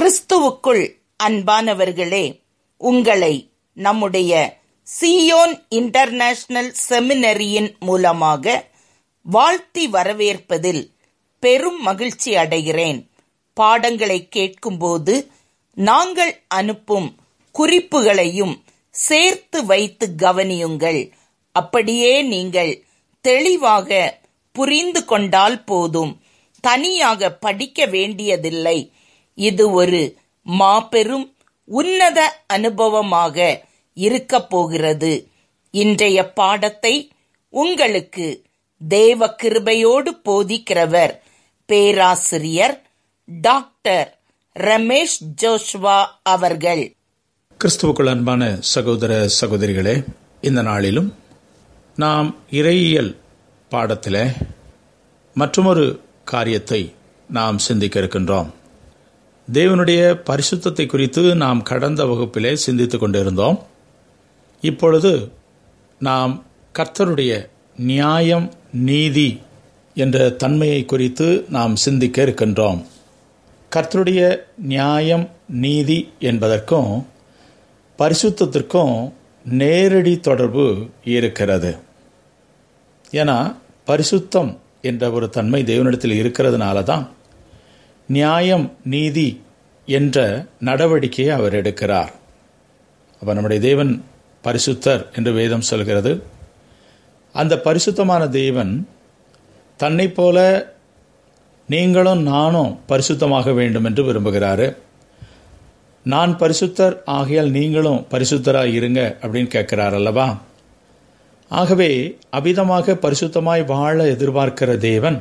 கிறிஸ்துவுக்குள் அன்பானவர்களே உங்களை நம்முடைய சியோன் இன்டர்நேஷனல் செமினரியின் மூலமாக வாழ்த்தி வரவேற்பதில் பெரும் மகிழ்ச்சி அடைகிறேன் பாடங்களை கேட்கும்போது நாங்கள் அனுப்பும் குறிப்புகளையும் சேர்த்து வைத்து கவனியுங்கள் அப்படியே நீங்கள் தெளிவாக புரிந்து கொண்டால் போதும் தனியாக படிக்க வேண்டியதில்லை இது ஒரு மாபெரும் உன்னத அனுபவமாக இருக்கப் போகிறது இன்றைய பாடத்தை உங்களுக்கு தேவ கிருபையோடு போதிக்கிறவர் பேராசிரியர் டாக்டர் ரமேஷ் ஜோஷ்வா அவர்கள் கிறிஸ்துவுக்குள் அன்பான சகோதர சகோதரிகளே இந்த நாளிலும் நாம் இறையியல் பாடத்தில் மற்றொரு காரியத்தை நாம் சிந்திக்க இருக்கின்றோம் தேவனுடைய பரிசுத்தத்தை குறித்து நாம் கடந்த வகுப்பிலே சிந்தித்துக் கொண்டிருந்தோம் இப்பொழுது நாம் கர்த்தருடைய நியாயம் நீதி என்ற தன்மையை குறித்து நாம் சிந்திக்க இருக்கின்றோம் கர்த்தருடைய நியாயம் நீதி என்பதற்கும் பரிசுத்தத்திற்கும் நேரடி தொடர்பு இருக்கிறது ஏன்னா பரிசுத்தம் என்ற ஒரு தன்மை தேவனிடத்தில் இருக்கிறதுனால தான் நியாயம் நீதி என்ற நடவடிக்கையை அவர் எடுக்கிறார் அப்ப நம்முடைய தேவன் பரிசுத்தர் என்று வேதம் சொல்கிறது அந்த பரிசுத்தமான தேவன் தன்னை போல நீங்களும் நானும் பரிசுத்தமாக வேண்டும் என்று விரும்புகிறாரு நான் பரிசுத்தர் ஆகையால் நீங்களும் பரிசுத்தராக இருங்க அப்படின்னு கேட்கிறார் அல்லவா ஆகவே அபிதமாக பரிசுத்தமாய் வாழ எதிர்பார்க்கிற தேவன்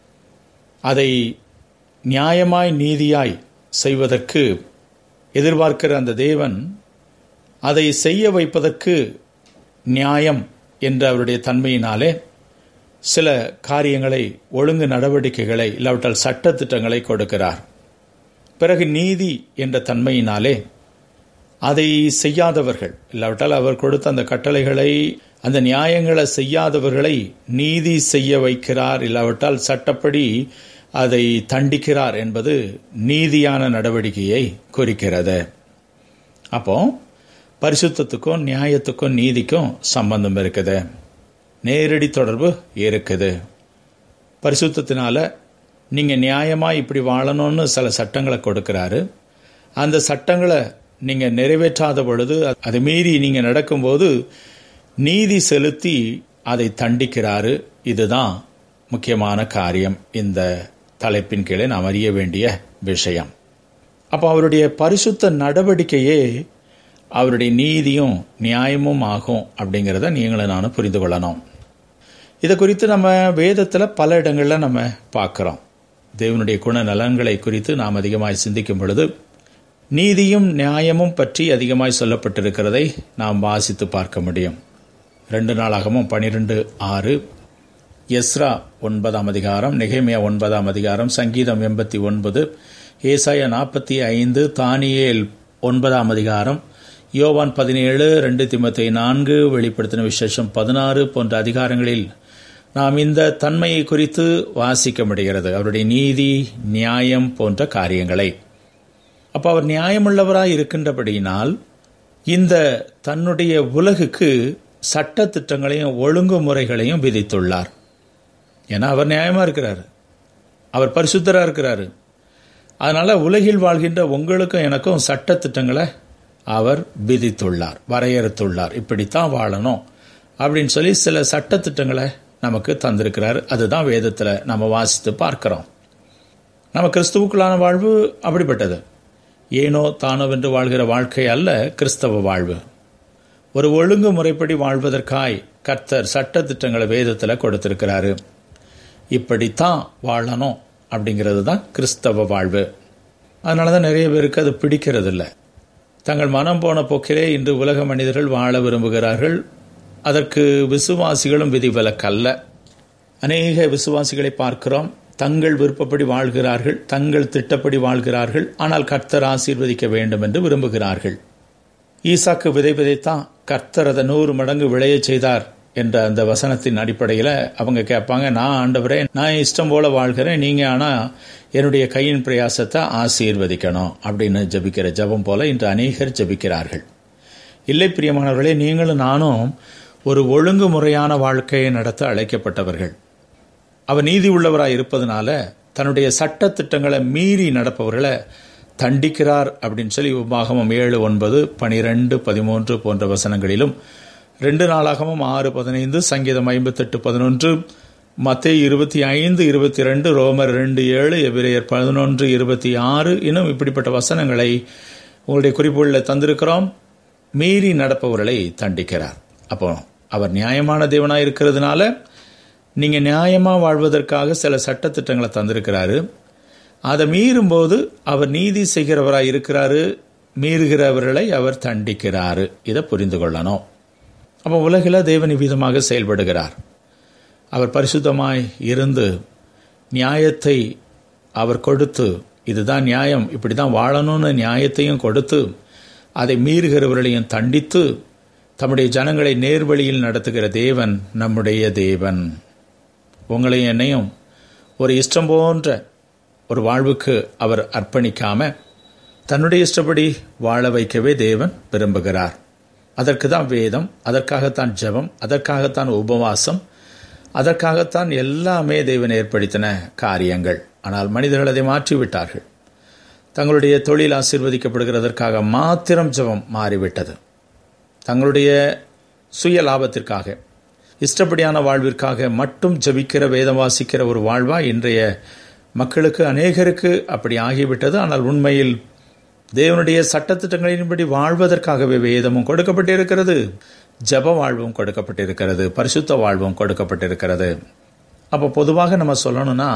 அதை நியாயமாய் நீதியாய் செய்வதற்கு எதிர்பார்க்கிற அந்த தேவன் அதை செய்ய வைப்பதற்கு நியாயம் என்ற அவருடைய தன்மையினாலே சில காரியங்களை ஒழுங்கு நடவடிக்கைகளை இல்லாவிட்டால் சட்ட திட்டங்களை கொடுக்கிறார் பிறகு நீதி என்ற தன்மையினாலே அதை செய்யாதவர்கள் இல்லாவிட்டால் அவர் கொடுத்த அந்த கட்டளைகளை அந்த நியாயங்களை செய்யாதவர்களை நீதி செய்ய வைக்கிறார் இல்லாவிட்டால் சட்டப்படி அதை தண்டிக்கிறார் என்பது நீதியான நடவடிக்கையை குறிக்கிறது அப்போ பரிசுத்தத்துக்கும் நியாயத்துக்கும் நீதிக்கும் சம்பந்தம் இருக்குது நேரடி தொடர்பு இருக்குது பரிசுத்தத்தினால நீங்க நியாயமா இப்படி வாழணும்னு சில சட்டங்களை கொடுக்கிறாரு அந்த சட்டங்களை நீங்க நிறைவேற்றாத பொழுது அதை மீறி நீங்க நடக்கும்போது நீதி செலுத்தி அதை தண்டிக்கிறாரு இதுதான் முக்கியமான காரியம் இந்த தலைப்பின் கீழே நாம் அறிய வேண்டிய விஷயம் அப்போ அவருடைய பரிசுத்த நடவடிக்கையே அவருடைய நீதியும் நியாயமும் ஆகும் அப்படிங்கிறத நீங்களும் நானும் புரிந்து கொள்ளணும் இதை குறித்து நம்ம வேதத்தில் பல இடங்களில் நம்ம பார்க்குறோம் தேவனுடைய குணநலன்களை குறித்து நாம் அதிகமாய் சிந்திக்கும் பொழுது நீதியும் நியாயமும் பற்றி அதிகமாய் சொல்லப்பட்டிருக்கிறதை நாம் வாசித்து பார்க்க முடியும் ரெண்டு நாளாகவும் பனிரெண்டு ஆறு எஸ்ரா ஒன்பதாம் அதிகாரம் நெகேமியா ஒன்பதாம் அதிகாரம் சங்கீதம் எண்பத்தி ஒன்பது ஏசாய நாற்பத்தி ஐந்து தானியேல் ஒன்பதாம் அதிகாரம் யோவான் பதினேழு ரெண்டு திமத்தை நான்கு வெளிப்படுத்தின விசேஷம் பதினாறு போன்ற அதிகாரங்களில் நாம் இந்த தன்மையை குறித்து வாசிக்க முடிகிறது அவருடைய நீதி நியாயம் போன்ற காரியங்களை அப்போ அவர் நியாயமுள்ளவராய் இருக்கின்றபடியினால் இந்த தன்னுடைய உலகுக்கு சட்ட திட்டங்களையும் ஒழுங்குமுறைகளையும் விதித்துள்ளார் ஏன்னா அவர் நியாயமா இருக்கிறாரு அவர் பரிசுத்தரா இருக்கிறாரு அதனால உலகில் வாழ்கின்ற உங்களுக்கும் எனக்கும் சட்ட திட்டங்களை அவர் விதித்துள்ளார் வரையறுத்துள்ளார் இப்படித்தான் வாழணும் அப்படின்னு சொல்லி சில சட்ட திட்டங்களை நமக்கு தந்திருக்கிறார் அதுதான் வேதத்தில் நம்ம வாசித்து பார்க்கிறோம் நம்ம கிறிஸ்துவுக்குள்ளான வாழ்வு அப்படிப்பட்டது ஏனோ தானோ என்று வாழ்கிற வாழ்க்கை அல்ல கிறிஸ்தவ வாழ்வு ஒரு ஒழுங்கு முறைப்படி வாழ்வதற்காய் கர்த்தர் சட்ட திட்டங்களை வேதத்தில் கொடுத்திருக்கிறாரு இப்படித்தான் வாழணும் அப்படிங்கிறது தான் கிறிஸ்தவ வாழ்வு அதனால தான் நிறைய பேருக்கு அது பிடிக்கிறது இல்லை தங்கள் மனம் போன போக்கிலே இன்று உலக மனிதர்கள் வாழ விரும்புகிறார்கள் அதற்கு விசுவாசிகளும் விதிவிலக்கல்ல அநேக விசுவாசிகளை பார்க்கிறோம் தங்கள் விருப்பப்படி வாழ்கிறார்கள் தங்கள் திட்டப்படி வாழ்கிறார்கள் ஆனால் கர்த்தர் ஆசீர்வதிக்க வேண்டும் என்று விரும்புகிறார்கள் ஈசாக்கு விதை விதைத்தான் கர்த்தர் அதை நூறு மடங்கு விளையச் செய்தார் என்ற அந்த வசனத்தின் அடிப்படையில் அவங்க கேட்பாங்க நான் ஆண்டவரே நான் இஷ்டம் போல வாழ்கிறேன் நீங்க ஆனா என்னுடைய கையின் பிரயாசத்தை ஆசீர்வதிக்கணும் அப்படின்னு ஜபிக்கிற ஜபம் போல இன்று அநேகர் ஜபிக்கிறார்கள் இல்லை பிரியமானவர்களே நீங்களும் நானும் ஒரு ஒழுங்குமுறையான வாழ்க்கையை நடத்த அழைக்கப்பட்டவர்கள் அவர் நீதி உள்ளவராய் இருப்பதனால தன்னுடைய சட்ட திட்டங்களை மீறி நடப்பவர்களை தண்டிக்கிறார் அப்படின்னு சொல்லி உபாகமம் ஏழு ஒன்பது பனிரெண்டு பதிமூன்று போன்ற வசனங்களிலும் ரெண்டு நாளாகவும் ஆறு பதினைந்து சங்கீதம் ஐம்பத்தெட்டு பதினொன்று மத்திய இருபத்தி ஐந்து இருபத்தி ரெண்டு ரோமர் ரெண்டு ஏழு எபிரேயர் பதினொன்று இருபத்தி ஆறு இன்னும் இப்படிப்பட்ட வசனங்களை உங்களுடைய குறிப்புகளில் தந்திருக்கிறோம் மீறி நடப்பவர்களை தண்டிக்கிறார் அப்போ அவர் நியாயமான தேவனாக இருக்கிறதுனால நீங்கள் நியாயமாக வாழ்வதற்காக சில சட்டத்திட்டங்களை தந்திருக்கிறாரு அதை மீறும்போது அவர் நீதி செய்கிறவராக இருக்கிறாரு மீறுகிறவர்களை அவர் தண்டிக்கிறாரு இதை புரிந்து கொள்ளணும் அப்போ உலகில் தேவன் விதமாக செயல்படுகிறார் அவர் பரிசுத்தமாய் இருந்து நியாயத்தை அவர் கொடுத்து இதுதான் நியாயம் இப்படி தான் வாழணும்னு நியாயத்தையும் கொடுத்து அதை மீறுகிறவர்களையும் தண்டித்து தம்முடைய ஜனங்களை நேர்வழியில் நடத்துகிற தேவன் நம்முடைய தேவன் உங்களையும் என்னையும் ஒரு இஷ்டம் போன்ற ஒரு வாழ்வுக்கு அவர் அர்ப்பணிக்காம தன்னுடைய இஷ்டப்படி வாழ வைக்கவே தேவன் விரும்புகிறார் அதற்கு தான் வேதம் அதற்காகத்தான் ஜெபம் அதற்காகத்தான் உபவாசம் அதற்காகத்தான் எல்லாமே தேவன் ஏற்படுத்தின காரியங்கள் ஆனால் மனிதர்கள் அதை மாற்றிவிட்டார்கள் தங்களுடைய தொழில் ஆசீர்வதிக்கப்படுகிறதற்காக மாத்திரம் ஜெபம் மாறிவிட்டது தங்களுடைய சுய லாபத்திற்காக இஷ்டப்படியான வாழ்விற்காக மட்டும் ஜபிக்கிற வேதம் வாசிக்கிற ஒரு வாழ்வா இன்றைய மக்களுக்கு அநேகருக்கு அப்படி ஆகிவிட்டது ஆனால் உண்மையில் தேவனுடைய சட்டத்திட்டங்களின்படி வாழ்வதற்காகவே வேதமும் கொடுக்கப்பட்டிருக்கிறது ஜப வாழ்வும் கொடுக்கப்பட்டிருக்கிறது பரிசுத்த வாழ்வும் கொடுக்கப்பட்டிருக்கிறது அப்போ பொதுவாக நம்ம சொல்லணும்னா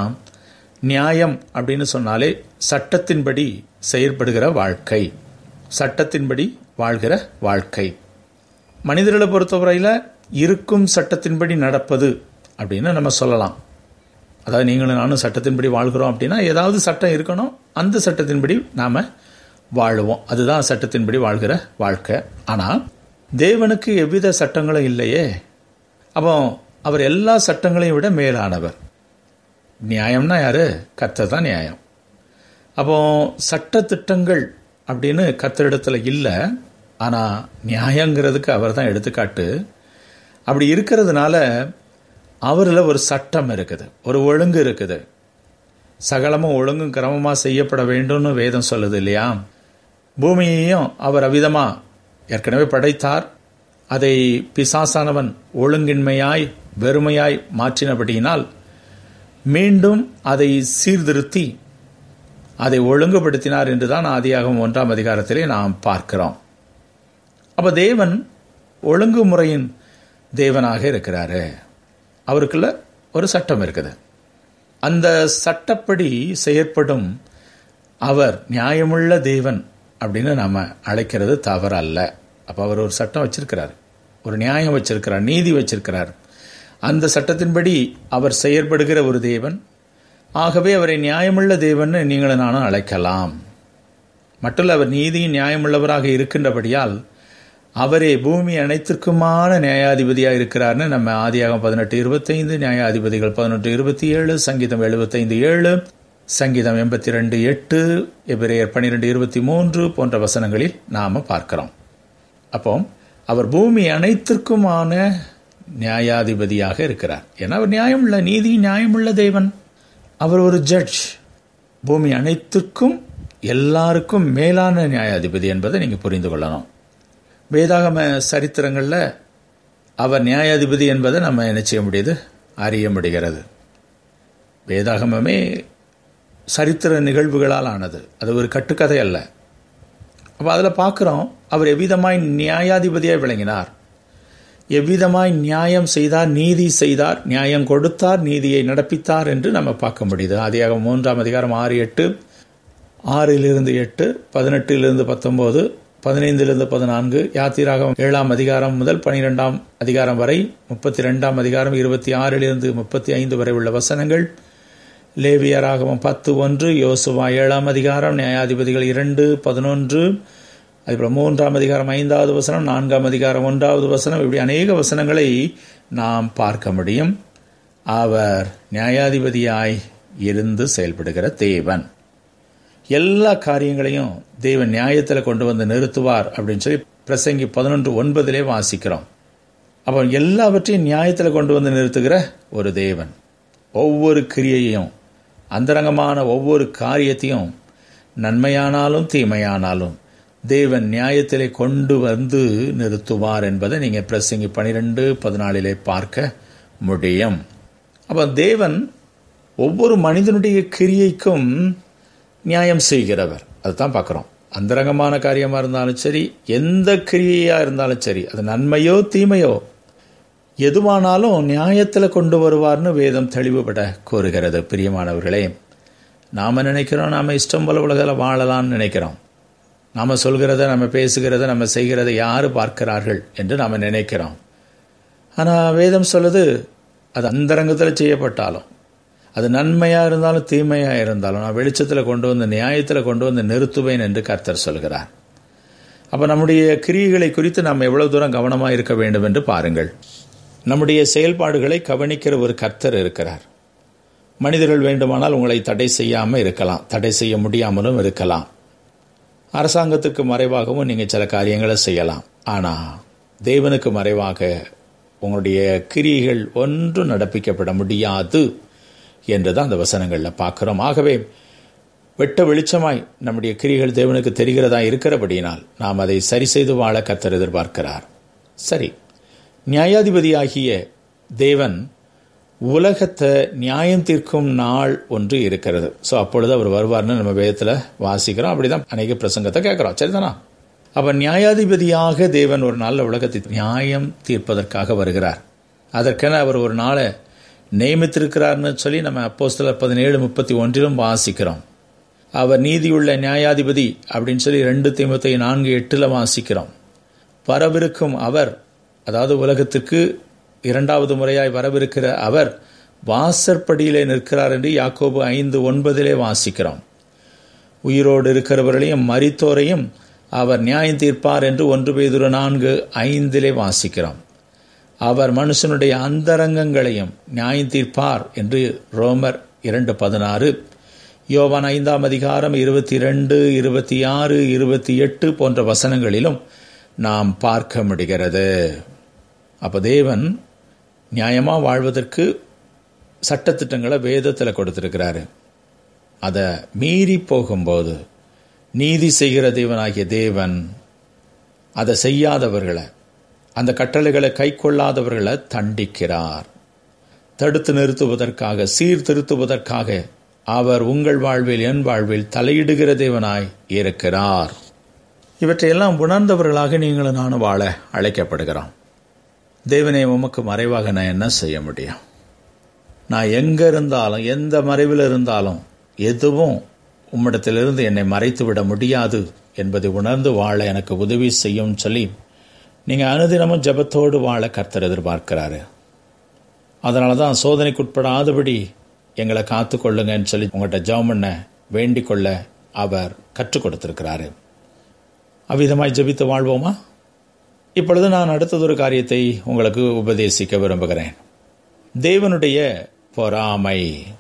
நியாயம் அப்படின்னு சொன்னாலே சட்டத்தின்படி செயற்படுகிற வாழ்க்கை சட்டத்தின்படி வாழ்கிற வாழ்க்கை மனிதர்களை பொறுத்தவரையில் இருக்கும் சட்டத்தின்படி நடப்பது அப்படின்னு நம்ம சொல்லலாம் அதாவது நீங்களும் நானும் சட்டத்தின்படி வாழ்கிறோம் அப்படின்னா ஏதாவது சட்டம் இருக்கணும் அந்த சட்டத்தின்படி நாம் வாழுவோம் அதுதான் சட்டத்தின்படி வாழ்கிற வாழ்க்கை ஆனால் தேவனுக்கு எவ்வித சட்டங்களும் இல்லையே அப்போ அவர் எல்லா சட்டங்களையும் விட மேலானவர் நியாயம்னா யாரு கர்த்தர் தான் நியாயம் அப்போ சட்ட திட்டங்கள் அப்படின்னு கர்த்தரிடத்துல இல்லை ஆனால் நியாயங்கிறதுக்கு அவர் தான் எடுத்துக்காட்டு அப்படி இருக்கிறதுனால அவரில் ஒரு சட்டம் இருக்குது ஒரு ஒழுங்கு இருக்குது சகலமும் ஒழுங்கும் கிரமமாக செய்யப்பட வேண்டும்னு வேதம் சொல்லுது இல்லையா பூமியையும் அவர் அவிதமாக ஏற்கனவே படைத்தார் அதை பிசாசானவன் ஒழுங்கின்மையாய் வெறுமையாய் மாற்றினபடியினால் மீண்டும் அதை சீர்திருத்தி அதை ஒழுங்குபடுத்தினார் என்றுதான் ஆதியாகும் ஒன்றாம் அதிகாரத்திலே நாம் பார்க்கிறோம் அப்போ தேவன் ஒழுங்குமுறையின் தேவனாக இருக்கிறாரு அவருக்குள்ள ஒரு சட்டம் இருக்குது அந்த சட்டப்படி செயற்படும் அவர் நியாயமுள்ள தேவன் அப்படின்னு நம்ம அழைக்கிறது தவறு அல்ல அப்போ அவர் ஒரு சட்டம் வச்சிருக்கிறார் ஒரு நியாயம் வச்சிருக்கிறார் நீதி வச்சிருக்கிறார் அந்த சட்டத்தின்படி அவர் செயற்படுகிற ஒரு தேவன் ஆகவே அவரை நியாயமுள்ள தேவன் நீங்களும் நானும் அழைக்கலாம் மட்டும் அவர் நீதியும் நியாயமுள்ளவராக இருக்கின்றபடியால் அவரே பூமி அனைத்திற்குமான நியாயாதிபதியாக இருக்கிறார்னு நம்ம ஆதியாகம் பதினெட்டு இருபத்தைந்து நியாயாதிபதிகள் பதினெட்டு இருபத்தி ஏழு சங்கீதம் எழுபத்தைந்து ஏழு சங்கீதம் எண்பத்தி ரெண்டு எட்டு எபிரேயர் பன்னிரெண்டு இருபத்தி மூன்று போன்ற வசனங்களில் நாம் பார்க்கிறோம் அப்போ அவர் பூமி அனைத்திற்குமான நியாயாதிபதியாக இருக்கிறார் ஏன்னா அவர் நியாயமுள்ள நீதி நியாயமுள்ள தேவன் அவர் ஒரு ஜட்ஜ் பூமி அனைத்திற்கும் எல்லாருக்கும் மேலான நியாயாதிபதி என்பதை நீங்கள் புரிந்து கொள்ளணும் வேதாகம சரித்திரங்களில் அவர் நியாயாதிபதி என்பதை நம்ம என்ன செய்ய முடியுது அறிய முடிகிறது வேதாகமமே சரித்திர நிகழ்வுகளால் ஆனது அது ஒரு கட்டுக்கதை அல்ல அப்போ அதில் பார்க்குறோம் அவர் எவ்விதமாய் நியாயாதிபதியாய் விளங்கினார் எவ்விதமாய் நியாயம் செய்தார் நீதி செய்தார் நியாயம் கொடுத்தார் நீதியை நடப்பித்தார் என்று நம்ம பார்க்க முடியுது ஆதியாக மூன்றாம் அதிகாரம் ஆறு எட்டு ஆறிலிருந்து எட்டு பதினெட்டிலிருந்து பத்தொம்போது பதினைந்திலிருந்து பதினான்கு யாத்திராகம் ஏழாம் அதிகாரம் முதல் பனிரெண்டாம் அதிகாரம் வரை முப்பத்தி ரெண்டாம் அதிகாரம் இருபத்தி ஆறிலிருந்து முப்பத்தி ஐந்து வரை உள்ள வசனங்கள் லேவியராகவும் பத்து ஒன்று யோசுவா ஏழாம் அதிகாரம் நியாயாதிபதிகள் இரண்டு பதினொன்று அதுபோல் மூன்றாம் அதிகாரம் ஐந்தாவது வசனம் நான்காம் அதிகாரம் ஒன்றாவது வசனம் இப்படி அநேக வசனங்களை நாம் பார்க்க முடியும் அவர் நியாயாதிபதியாய் இருந்து செயல்படுகிற தேவன் எல்லா காரியங்களையும் தேவன் நியாயத்தில் கொண்டு வந்து நிறுத்துவார் அப்படின்னு சொல்லி பிரசங்கி பதினொன்று ஒன்பதிலே வாசிக்கிறோம் அப்போ எல்லாவற்றையும் நியாயத்தில் கொண்டு வந்து நிறுத்துகிற ஒரு தேவன் ஒவ்வொரு கிரியையும் அந்தரங்கமான ஒவ்வொரு காரியத்தையும் நன்மையானாலும் தீமையானாலும் தேவன் நியாயத்திலே கொண்டு வந்து நிறுத்துவார் என்பதை நீங்கள் பிரசங்கி பனிரெண்டு பதினாலிலே பார்க்க முடியும் அப்போ தேவன் ஒவ்வொரு மனிதனுடைய கிரியைக்கும் நியாயம் செய்கிறவர் அதுதான் பார்க்குறோம் அந்தரங்கமான காரியமாக இருந்தாலும் சரி எந்த கிரியையாக இருந்தாலும் சரி அது நன்மையோ தீமையோ எதுவானாலும் நியாயத்தில் கொண்டு வருவார்னு வேதம் தெளிவுபட கூறுகிறது பிரியமானவர்களே நாம் நினைக்கிறோம் நாம் இஷ்டம் போல உலகில் வாழலாம்னு நினைக்கிறோம் நாம் சொல்கிறத நம்ம பேசுகிறத நம்ம செய்கிறத யார் பார்க்கிறார்கள் என்று நாம் நினைக்கிறோம் ஆனால் வேதம் சொல்லுது அது அந்தரங்கத்தில் செய்யப்பட்டாலும் அது நன்மையாக இருந்தாலும் தீமையாக இருந்தாலும் நான் வெளிச்சத்தில் கொண்டு வந்து நியாயத்தில் கொண்டு வந்து நிறுத்துவேன் என்று கர்த்தர் சொல்கிறார் அப்போ நம்முடைய கிரியைகளை குறித்து நாம் எவ்வளவு தூரம் கவனமாக இருக்க வேண்டும் என்று பாருங்கள் நம்முடைய செயல்பாடுகளை கவனிக்கிற ஒரு கர்த்தர் இருக்கிறார் மனிதர்கள் வேண்டுமானால் உங்களை தடை செய்யாமல் இருக்கலாம் தடை செய்ய முடியாமலும் இருக்கலாம் அரசாங்கத்துக்கு மறைவாகவும் நீங்கள் சில காரியங்களை செய்யலாம் ஆனால் தேவனுக்கு மறைவாக உங்களுடைய கிரியைகள் ஒன்றும் நடப்பிக்கப்பட முடியாது என்று தான் அந்த வசனங்களில் பார்க்குறோம் ஆகவே வெட்ட வெளிச்சமாய் நம்முடைய கிரிகள் தேவனுக்கு தெரிகிறதா இருக்கிறபடியினால் நாம் அதை சரி செய்து வாழ கத்தர் எதிர்பார்க்கிறார் சரி நியாயாதிபதியாகிய தேவன் உலகத்தை நியாயம் தீர்க்கும் நாள் ஒன்று இருக்கிறது ஸோ அப்பொழுது அவர் வருவார்னு நம்ம வேதத்தில் வாசிக்கிறோம் அப்படிதான் அநேக பிரசங்கத்தை கேட்குறோம் சரிதானா அப்போ நியாயாதிபதியாக தேவன் ஒரு நாளில் உலகத்தை நியாயம் தீர்ப்பதற்காக வருகிறார் அதற்கென அவர் ஒரு நாளை நியமித்திருக்கிறார்னு சொல்லி நம்ம அப்போஸ்தலர் பதினேழு முப்பத்தி ஒன்றிலும் வாசிக்கிறோம் அவர் நீதியுள்ள நியாயாதிபதி அப்படின்னு சொல்லி ரெண்டு திமுத்தை நான்கு எட்டில் வாசிக்கிறோம் வரவிருக்கும் அவர் அதாவது உலகத்திற்கு இரண்டாவது முறையாய் வரவிருக்கிற அவர் வாசற்படியிலே நிற்கிறார் என்று யாக்கோபு ஐந்து ஒன்பதிலே வாசிக்கிறோம் உயிரோடு இருக்கிறவர்களையும் மரித்தோரையும் அவர் நியாயம் தீர்ப்பார் என்று ஒன்று பேதுரு நான்கு ஐந்திலே வாசிக்கிறோம் அவர் மனுஷனுடைய அந்தரங்கங்களையும் நியாயம் தீர்ப்பார் என்று ரோமர் இரண்டு பதினாறு யோவான் ஐந்தாம் அதிகாரம் இருபத்தி ரெண்டு இருபத்தி ஆறு இருபத்தி எட்டு போன்ற வசனங்களிலும் நாம் பார்க்க முடிகிறது அப்போ தேவன் நியாயமாக வாழ்வதற்கு சட்டத்திட்டங்களை வேதத்தில் கொடுத்திருக்கிறாரு அதை மீறி போகும்போது நீதி செய்கிற தேவனாகிய தேவன் அதை செய்யாதவர்களை அந்த கட்டளைகளை கை கொள்ளாதவர்களை தண்டிக்கிறார் தடுத்து நிறுத்துவதற்காக சீர்திருத்துவதற்காக அவர் உங்கள் வாழ்வில் என் வாழ்வில் தலையிடுகிற தேவனாய் இருக்கிறார் இவற்றையெல்லாம் உணர்ந்தவர்களாக நீங்களும் நானும் வாழ அழைக்கப்படுகிறோம் தேவனை உமக்கு மறைவாக நான் என்ன செய்ய முடியும் நான் எங்கே இருந்தாலும் எந்த மறைவில் இருந்தாலும் எதுவும் உம்மிடத்திலிருந்து என்னை மறைத்து விட முடியாது என்பதை உணர்ந்து வாழ எனக்கு உதவி செய்யும் சொல்லி நீங்கள் அனுதினமும் ஜபத்தோடு வாழ கர்த்தர் எதிர்பார்க்கிறாரு அதனால தான் சோதனைக்குட்படாதபடி எங்களை காத்து கொள்ளுங்கன்னு சொல்லி உங்கள்கிட்ட ஜெபம் பண்ண வேண்டிக் கொள்ள அவர் கற்றுக் கொடுத்திருக்கிறாரு அவ்விதமாய் ஜபித்து வாழ்வோமா இப்பொழுது நான் அடுத்ததொரு காரியத்தை உங்களுக்கு உபதேசிக்க விரும்புகிறேன் தேவனுடைய பொறாமை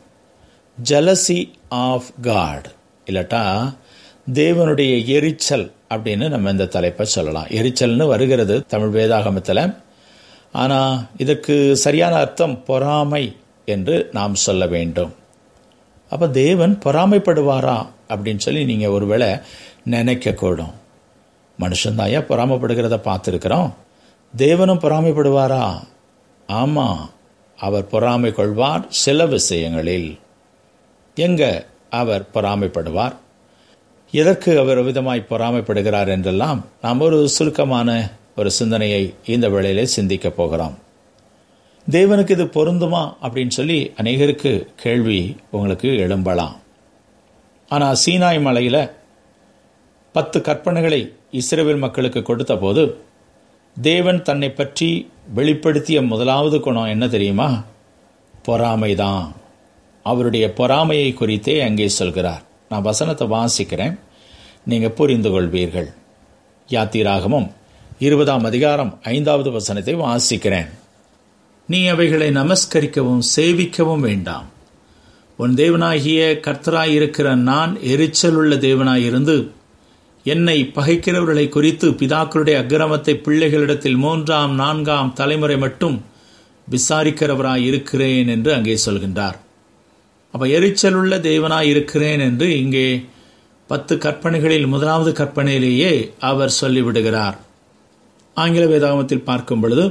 ஜலசி ஆஃப் காட் இல்லாட்டா தேவனுடைய எரிச்சல் அப்படின்னு நம்ம இந்த தலைப்பை சொல்லலாம் எரிச்சல்னு வருகிறது தமிழ் வேதாகமத்தில் ஆனால் இதற்கு சரியான அர்த்தம் பொறாமை என்று நாம் சொல்ல வேண்டும் அப்போ தேவன் பொறாமைப்படுவாரா அப்படின்னு சொல்லி நீங்கள் ஒருவேளை நினைக்கக்கூடும் மனுஷன்தாயா பொறாமப்படுகிறத பார்த்துருக்கிறோம் தேவனும் பொறாமைப்படுவாரா ஆமாம் அவர் பொறாமை கொள்வார் சில விஷயங்களில் எங்க அவர் பொறாமைப்படுவார் எதற்கு அவர் விதமாய் பொறாமைப்படுகிறார் என்றெல்லாம் நாம் ஒரு சுருக்கமான ஒரு சிந்தனையை இந்த வேளையிலே சிந்திக்க போகிறோம் தேவனுக்கு இது பொருந்துமா அப்படின்னு சொல்லி அநேகருக்கு கேள்வி உங்களுக்கு எழும்பலாம் ஆனால் சீனாய் மலையில் பத்து கற்பனைகளை இஸ்ரேல் மக்களுக்கு கொடுத்த போது தேவன் தன்னை பற்றி வெளிப்படுத்திய முதலாவது குணம் என்ன தெரியுமா பொறாமைதான் அவருடைய பொறாமையை குறித்தே அங்கே சொல்கிறார் நான் வசனத்தை வாசிக்கிறேன் நீங்கள் புரிந்து கொள்வீர்கள் யாத்திராகமும் இருபதாம் அதிகாரம் ஐந்தாவது வசனத்தை வாசிக்கிறேன் நீ அவைகளை நமஸ்கரிக்கவும் சேவிக்கவும் வேண்டாம் உன் தேவனாகிய கர்த்தராயிருக்கிற நான் எரிச்சல் உள்ள தேவனாயிருந்து என்னை பகைக்கிறவர்களை குறித்து பிதாக்களுடைய அக்கிரமத்தை பிள்ளைகளிடத்தில் மூன்றாம் நான்காம் தலைமுறை மட்டும் விசாரிக்கிறவராய் இருக்கிறேன் என்று அங்கே சொல்கின்றார் அப்ப எரிச்சல் உள்ள தேவனாய் இருக்கிறேன் என்று இங்கே பத்து கற்பனைகளில் முதலாவது கற்பனையிலேயே அவர் சொல்லிவிடுகிறார் ஆங்கில வேதாகமத்தில் பார்க்கும் பொழுது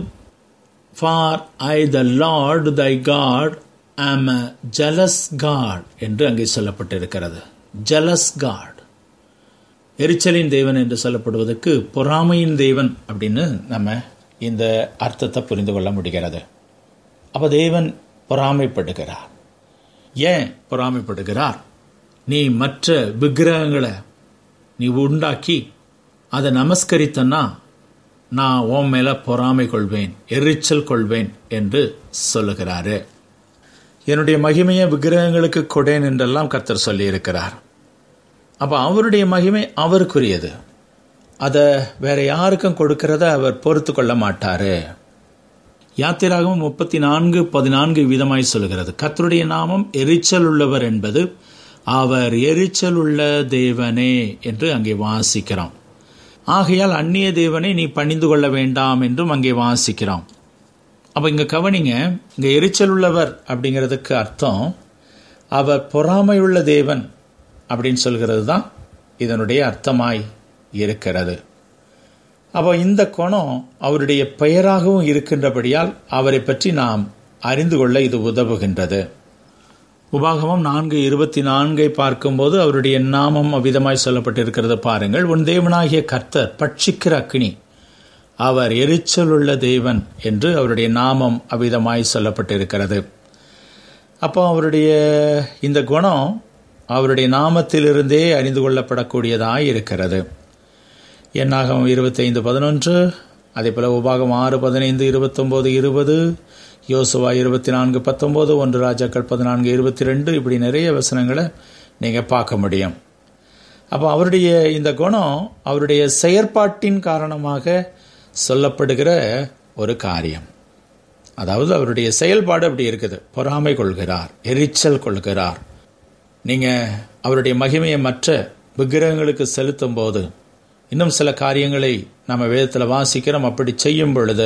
for I the Lord thy God am a jealous God என்று அங்கே சொல்லப்பட்டிருக்கிறது ஜலஸ் காட் எரிச்சலின் தேவன் என்று சொல்லப்படுவதற்கு பொறாமையின் தேவன் அப்படின்னு நம்ம இந்த அர்த்தத்தை புரிந்து கொள்ள முடிகிறது அப்ப தேவன் பொறாமைப்படுகிறார் ஏன் பொறாமைப்படுகிறார் நீ மற்ற விக்கிரகங்களை நீ உண்டாக்கி அதை நமஸ்கரித்தன்னா நான் உன் மேல பொறாமை கொள்வேன் எரிச்சல் கொள்வேன் என்று சொல்லுகிறாரு என்னுடைய மகிமையை விக்கிரகங்களுக்கு கொடேன் என்றெல்லாம் கர்த்தர் சொல்லியிருக்கிறார் அப்ப அவருடைய மகிமை அவருக்குரியது அதை வேற யாருக்கும் கொடுக்கிறத அவர் பொறுத்து கொள்ள மாட்டாரு யாத்திராகவும் முப்பத்தி நான்கு பதினான்கு விதமாய் சொல்கிறது கர்த்தருடைய நாமம் எரிச்சல் உள்ளவர் என்பது அவர் எரிச்சல் உள்ள தேவனே என்று அங்கே வாசிக்கிறோம் ஆகையால் அந்நிய தேவனை நீ பணிந்து கொள்ள வேண்டாம் என்றும் அங்கே வாசிக்கிறோம் அப்ப இங்க கவனிங்க இங்க எரிச்சல் உள்ளவர் அப்படிங்கிறதுக்கு அர்த்தம் அவர் பொறாமையுள்ள தேவன் அப்படின்னு சொல்கிறது தான் இதனுடைய அர்த்தமாய் இருக்கிறது அப்போ இந்த குணம் அவருடைய பெயராகவும் இருக்கின்றபடியால் அவரை பற்றி நாம் அறிந்து கொள்ள இது உதவுகின்றது உபாகமம் நான்கு இருபத்தி நான்கை பார்க்கும்போது அவருடைய நாமம் அவ்விதமாய் சொல்லப்பட்டிருக்கிறது பாருங்கள் உன் தேவனாகிய கர்த்தர் பட்சிக்கிற அக்னி அவர் எரிச்சல் உள்ள தேவன் என்று அவருடைய நாமம் அவ்விதமாய் சொல்லப்பட்டிருக்கிறது அப்போ அவருடைய இந்த குணம் அவருடைய நாமத்திலிருந்தே அறிந்து கொள்ளப்படக்கூடியதாய் இருக்கிறது என்னாகம் இருபத்தைந்து பதினொன்று அதே போல உபாகம் ஆறு பதினைந்து இருபத்தொம்போது இருபது யோசுவா இருபத்தி நான்கு பத்தொம்போது ஒன்று ராஜாக்கள் பதினான்கு இருபத்தி ரெண்டு இப்படி நிறைய வசனங்களை நீங்கள் பார்க்க முடியும் அப்போ அவருடைய இந்த குணம் அவருடைய செயற்பாட்டின் காரணமாக சொல்லப்படுகிற ஒரு காரியம் அதாவது அவருடைய செயல்பாடு அப்படி இருக்குது பொறாமை கொள்கிறார் எரிச்சல் கொள்கிறார் நீங்கள் அவருடைய மகிமையை மற்ற விக்கிரகங்களுக்கு செலுத்தும் போது இன்னும் சில காரியங்களை நம்ம வேதத்தில் வாசிக்கிறோம் அப்படி செய்யும் பொழுது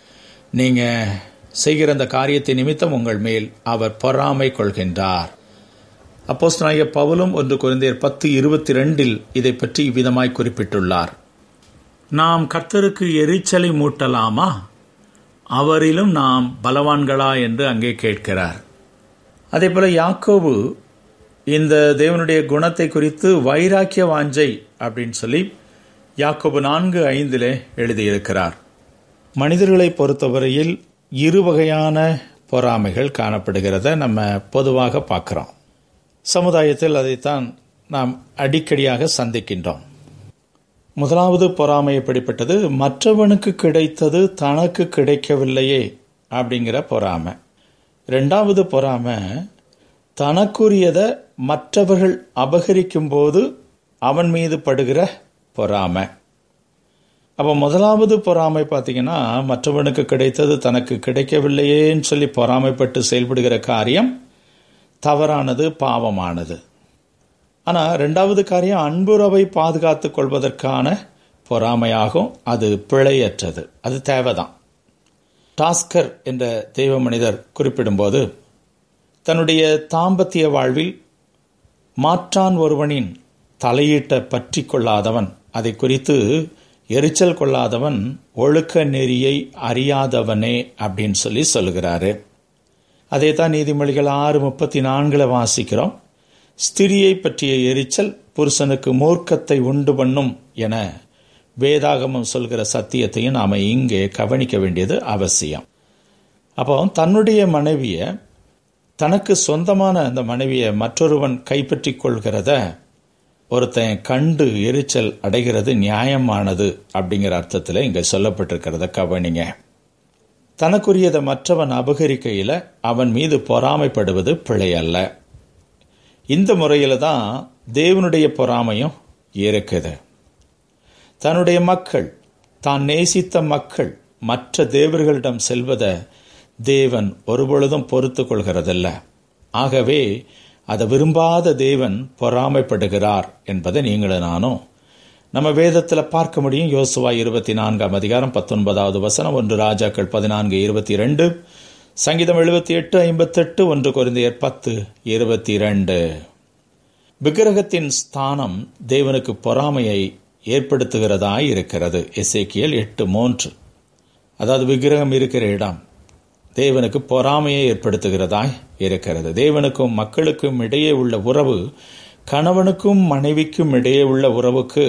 நீங்கள் செய்கிற அந்த காரியத்தை நிமித்தம் உங்கள் மேல் அவர் பொறாமை கொள்கின்றார் அப்போஸ்தனாகிய பவுலும் ஒன்று குறைந்தர் பத்து இருபத்தி ரெண்டில் இதை பற்றி இவ்விதமாய் குறிப்பிட்டுள்ளார் நாம் கர்த்தருக்கு எரிச்சலை மூட்டலாமா அவரிலும் நாம் பலவான்களா என்று அங்கே கேட்கிறார் அதே போல யாக்கோபு இந்த தேவனுடைய குணத்தை குறித்து வைராக்கிய வாஞ்சை அப்படின்னு சொல்லி யாக்கோபு நான்கு ஐந்திலே எழுதியிருக்கிறார் மனிதர்களை பொறுத்தவரையில் இரு வகையான பொறாமைகள் காணப்படுகிறத நம்ம பொதுவாக பார்க்கிறோம் சமுதாயத்தில் அதைத்தான் நாம் அடிக்கடியாக சந்திக்கின்றோம் முதலாவது பொறாமை எப்படிப்பட்டது மற்றவனுக்கு கிடைத்தது தனக்கு கிடைக்கவில்லையே அப்படிங்கிற பொறாமை ரெண்டாவது பொறாமை தனக்குரியதை மற்றவர்கள் அபகரிக்கும் போது அவன் மீது படுகிற பொறாமை அப்போ முதலாவது பொறாமை பார்த்தீங்கன்னா மற்றவனுக்கு கிடைத்தது தனக்கு கிடைக்கவில்லையேன்னு சொல்லி பொறாமைப்பட்டு செயல்படுகிற காரியம் தவறானது பாவமானது ஆனால் ரெண்டாவது காரியம் அன்புறவை பாதுகாத்து கொள்வதற்கான பொறாமையாகும் அது பிழையற்றது அது தேவைதான் டாஸ்கர் என்ற தெய்வ மனிதர் குறிப்பிடும்போது தன்னுடைய தாம்பத்திய வாழ்வில் மாற்றான் ஒருவனின் தலையீட்டை பற்றி கொள்ளாதவன் அதை குறித்து எரிச்சல் கொள்ளாதவன் ஒழுக்க நெறியை அறியாதவனே அப்படின்னு சொல்லி சொல்லுகிறாரு அதே தான் நீதிமொழிகள் ஆறு முப்பத்தி நான்குல வாசிக்கிறோம் ஸ்திரியை பற்றிய எரிச்சல் புருஷனுக்கு மூர்க்கத்தை உண்டு பண்ணும் என வேதாகமம் சொல்கிற சத்தியத்தையும் நாம் இங்கே கவனிக்க வேண்டியது அவசியம் அப்போ தன்னுடைய மனைவியை தனக்கு சொந்தமான அந்த மனைவியை மற்றொருவன் கைப்பற்றி கொள்கிறத ஒருத்தன் கண்டு எரிச்சல் அடைகிறது நியாயமானது அப்படிங்கிற அர்த்தத்தில் இங்கே சொல்லப்பட்டிருக்கிறத கவனிங்க தனக்குரியதை மற்றவன் அபகரிக்கையில் அவன் மீது பொறாமைப்படுவது பிழை அல்ல இந்த முறையில் தான் தேவனுடைய பொறாமையும் இருக்குது தன்னுடைய மக்கள் தான் நேசித்த மக்கள் மற்ற தேவர்களிடம் செல்வதை தேவன் ஒருபொழுதும் பொறுத்து கொள்கிறதில்ல ஆகவே அதை விரும்பாத தேவன் பொறாமைப்படுகிறார் என்பதை நீங்களும் நானும் நம்ம வேதத்தில் பார்க்க முடியும் யோசுவா இருபத்தி நான்காம் அதிகாரம் பத்தொன்பதாவது வசனம் ஒன்று ராஜாக்கள் பதினான்கு இருபத்தி ரெண்டு சங்கீதம் எழுபத்தி எட்டு ஐம்பத்தெட்டு ஒன்று குறைந்தையர் பத்து இருபத்தி இரண்டு விக்கிரகத்தின் ஸ்தானம் தேவனுக்கு பொறாமையை ஏற்படுத்துகிறதாய் இருக்கிறது எசேக்கியல் எட்டு மூன்று அதாவது விக்கிரகம் இருக்கிற இடம் தேவனுக்கு பொறாமையை ஏற்படுத்துகிறதாய் இருக்கிறது தேவனுக்கும் மக்களுக்கும் இடையே உள்ள உறவு கணவனுக்கும் மனைவிக்கும் இடையே உள்ள உறவுக்கு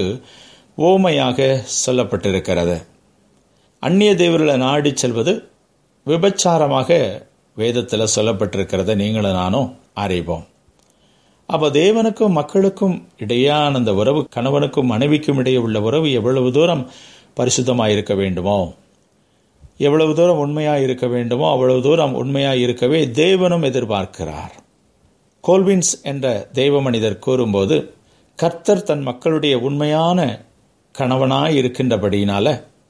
ஓமையாக சொல்லப்பட்டிருக்கிறது அந்நிய தேவர்களை நாடி செல்வது விபச்சாரமாக வேதத்தில் சொல்லப்பட்டிருக்கிறத நீங்களும் நானும் அறிவோம் அப்போ தேவனுக்கும் மக்களுக்கும் இடையான அந்த உறவு கணவனுக்கும் மனைவிக்கும் இடையே உள்ள உறவு எவ்வளவு தூரம் பரிசுத்தமாக இருக்க வேண்டுமோ எவ்வளவு தூரம் உண்மையாக இருக்க வேண்டுமோ அவ்வளவு தூரம் உண்மையாக இருக்கவே தேவனும் எதிர்பார்க்கிறார் கோல்வின்ஸ் என்ற தெய்வ மனிதர் கூறும்போது கர்த்தர் தன் மக்களுடைய உண்மையான கணவனாய் இருக்கின்றபடியினால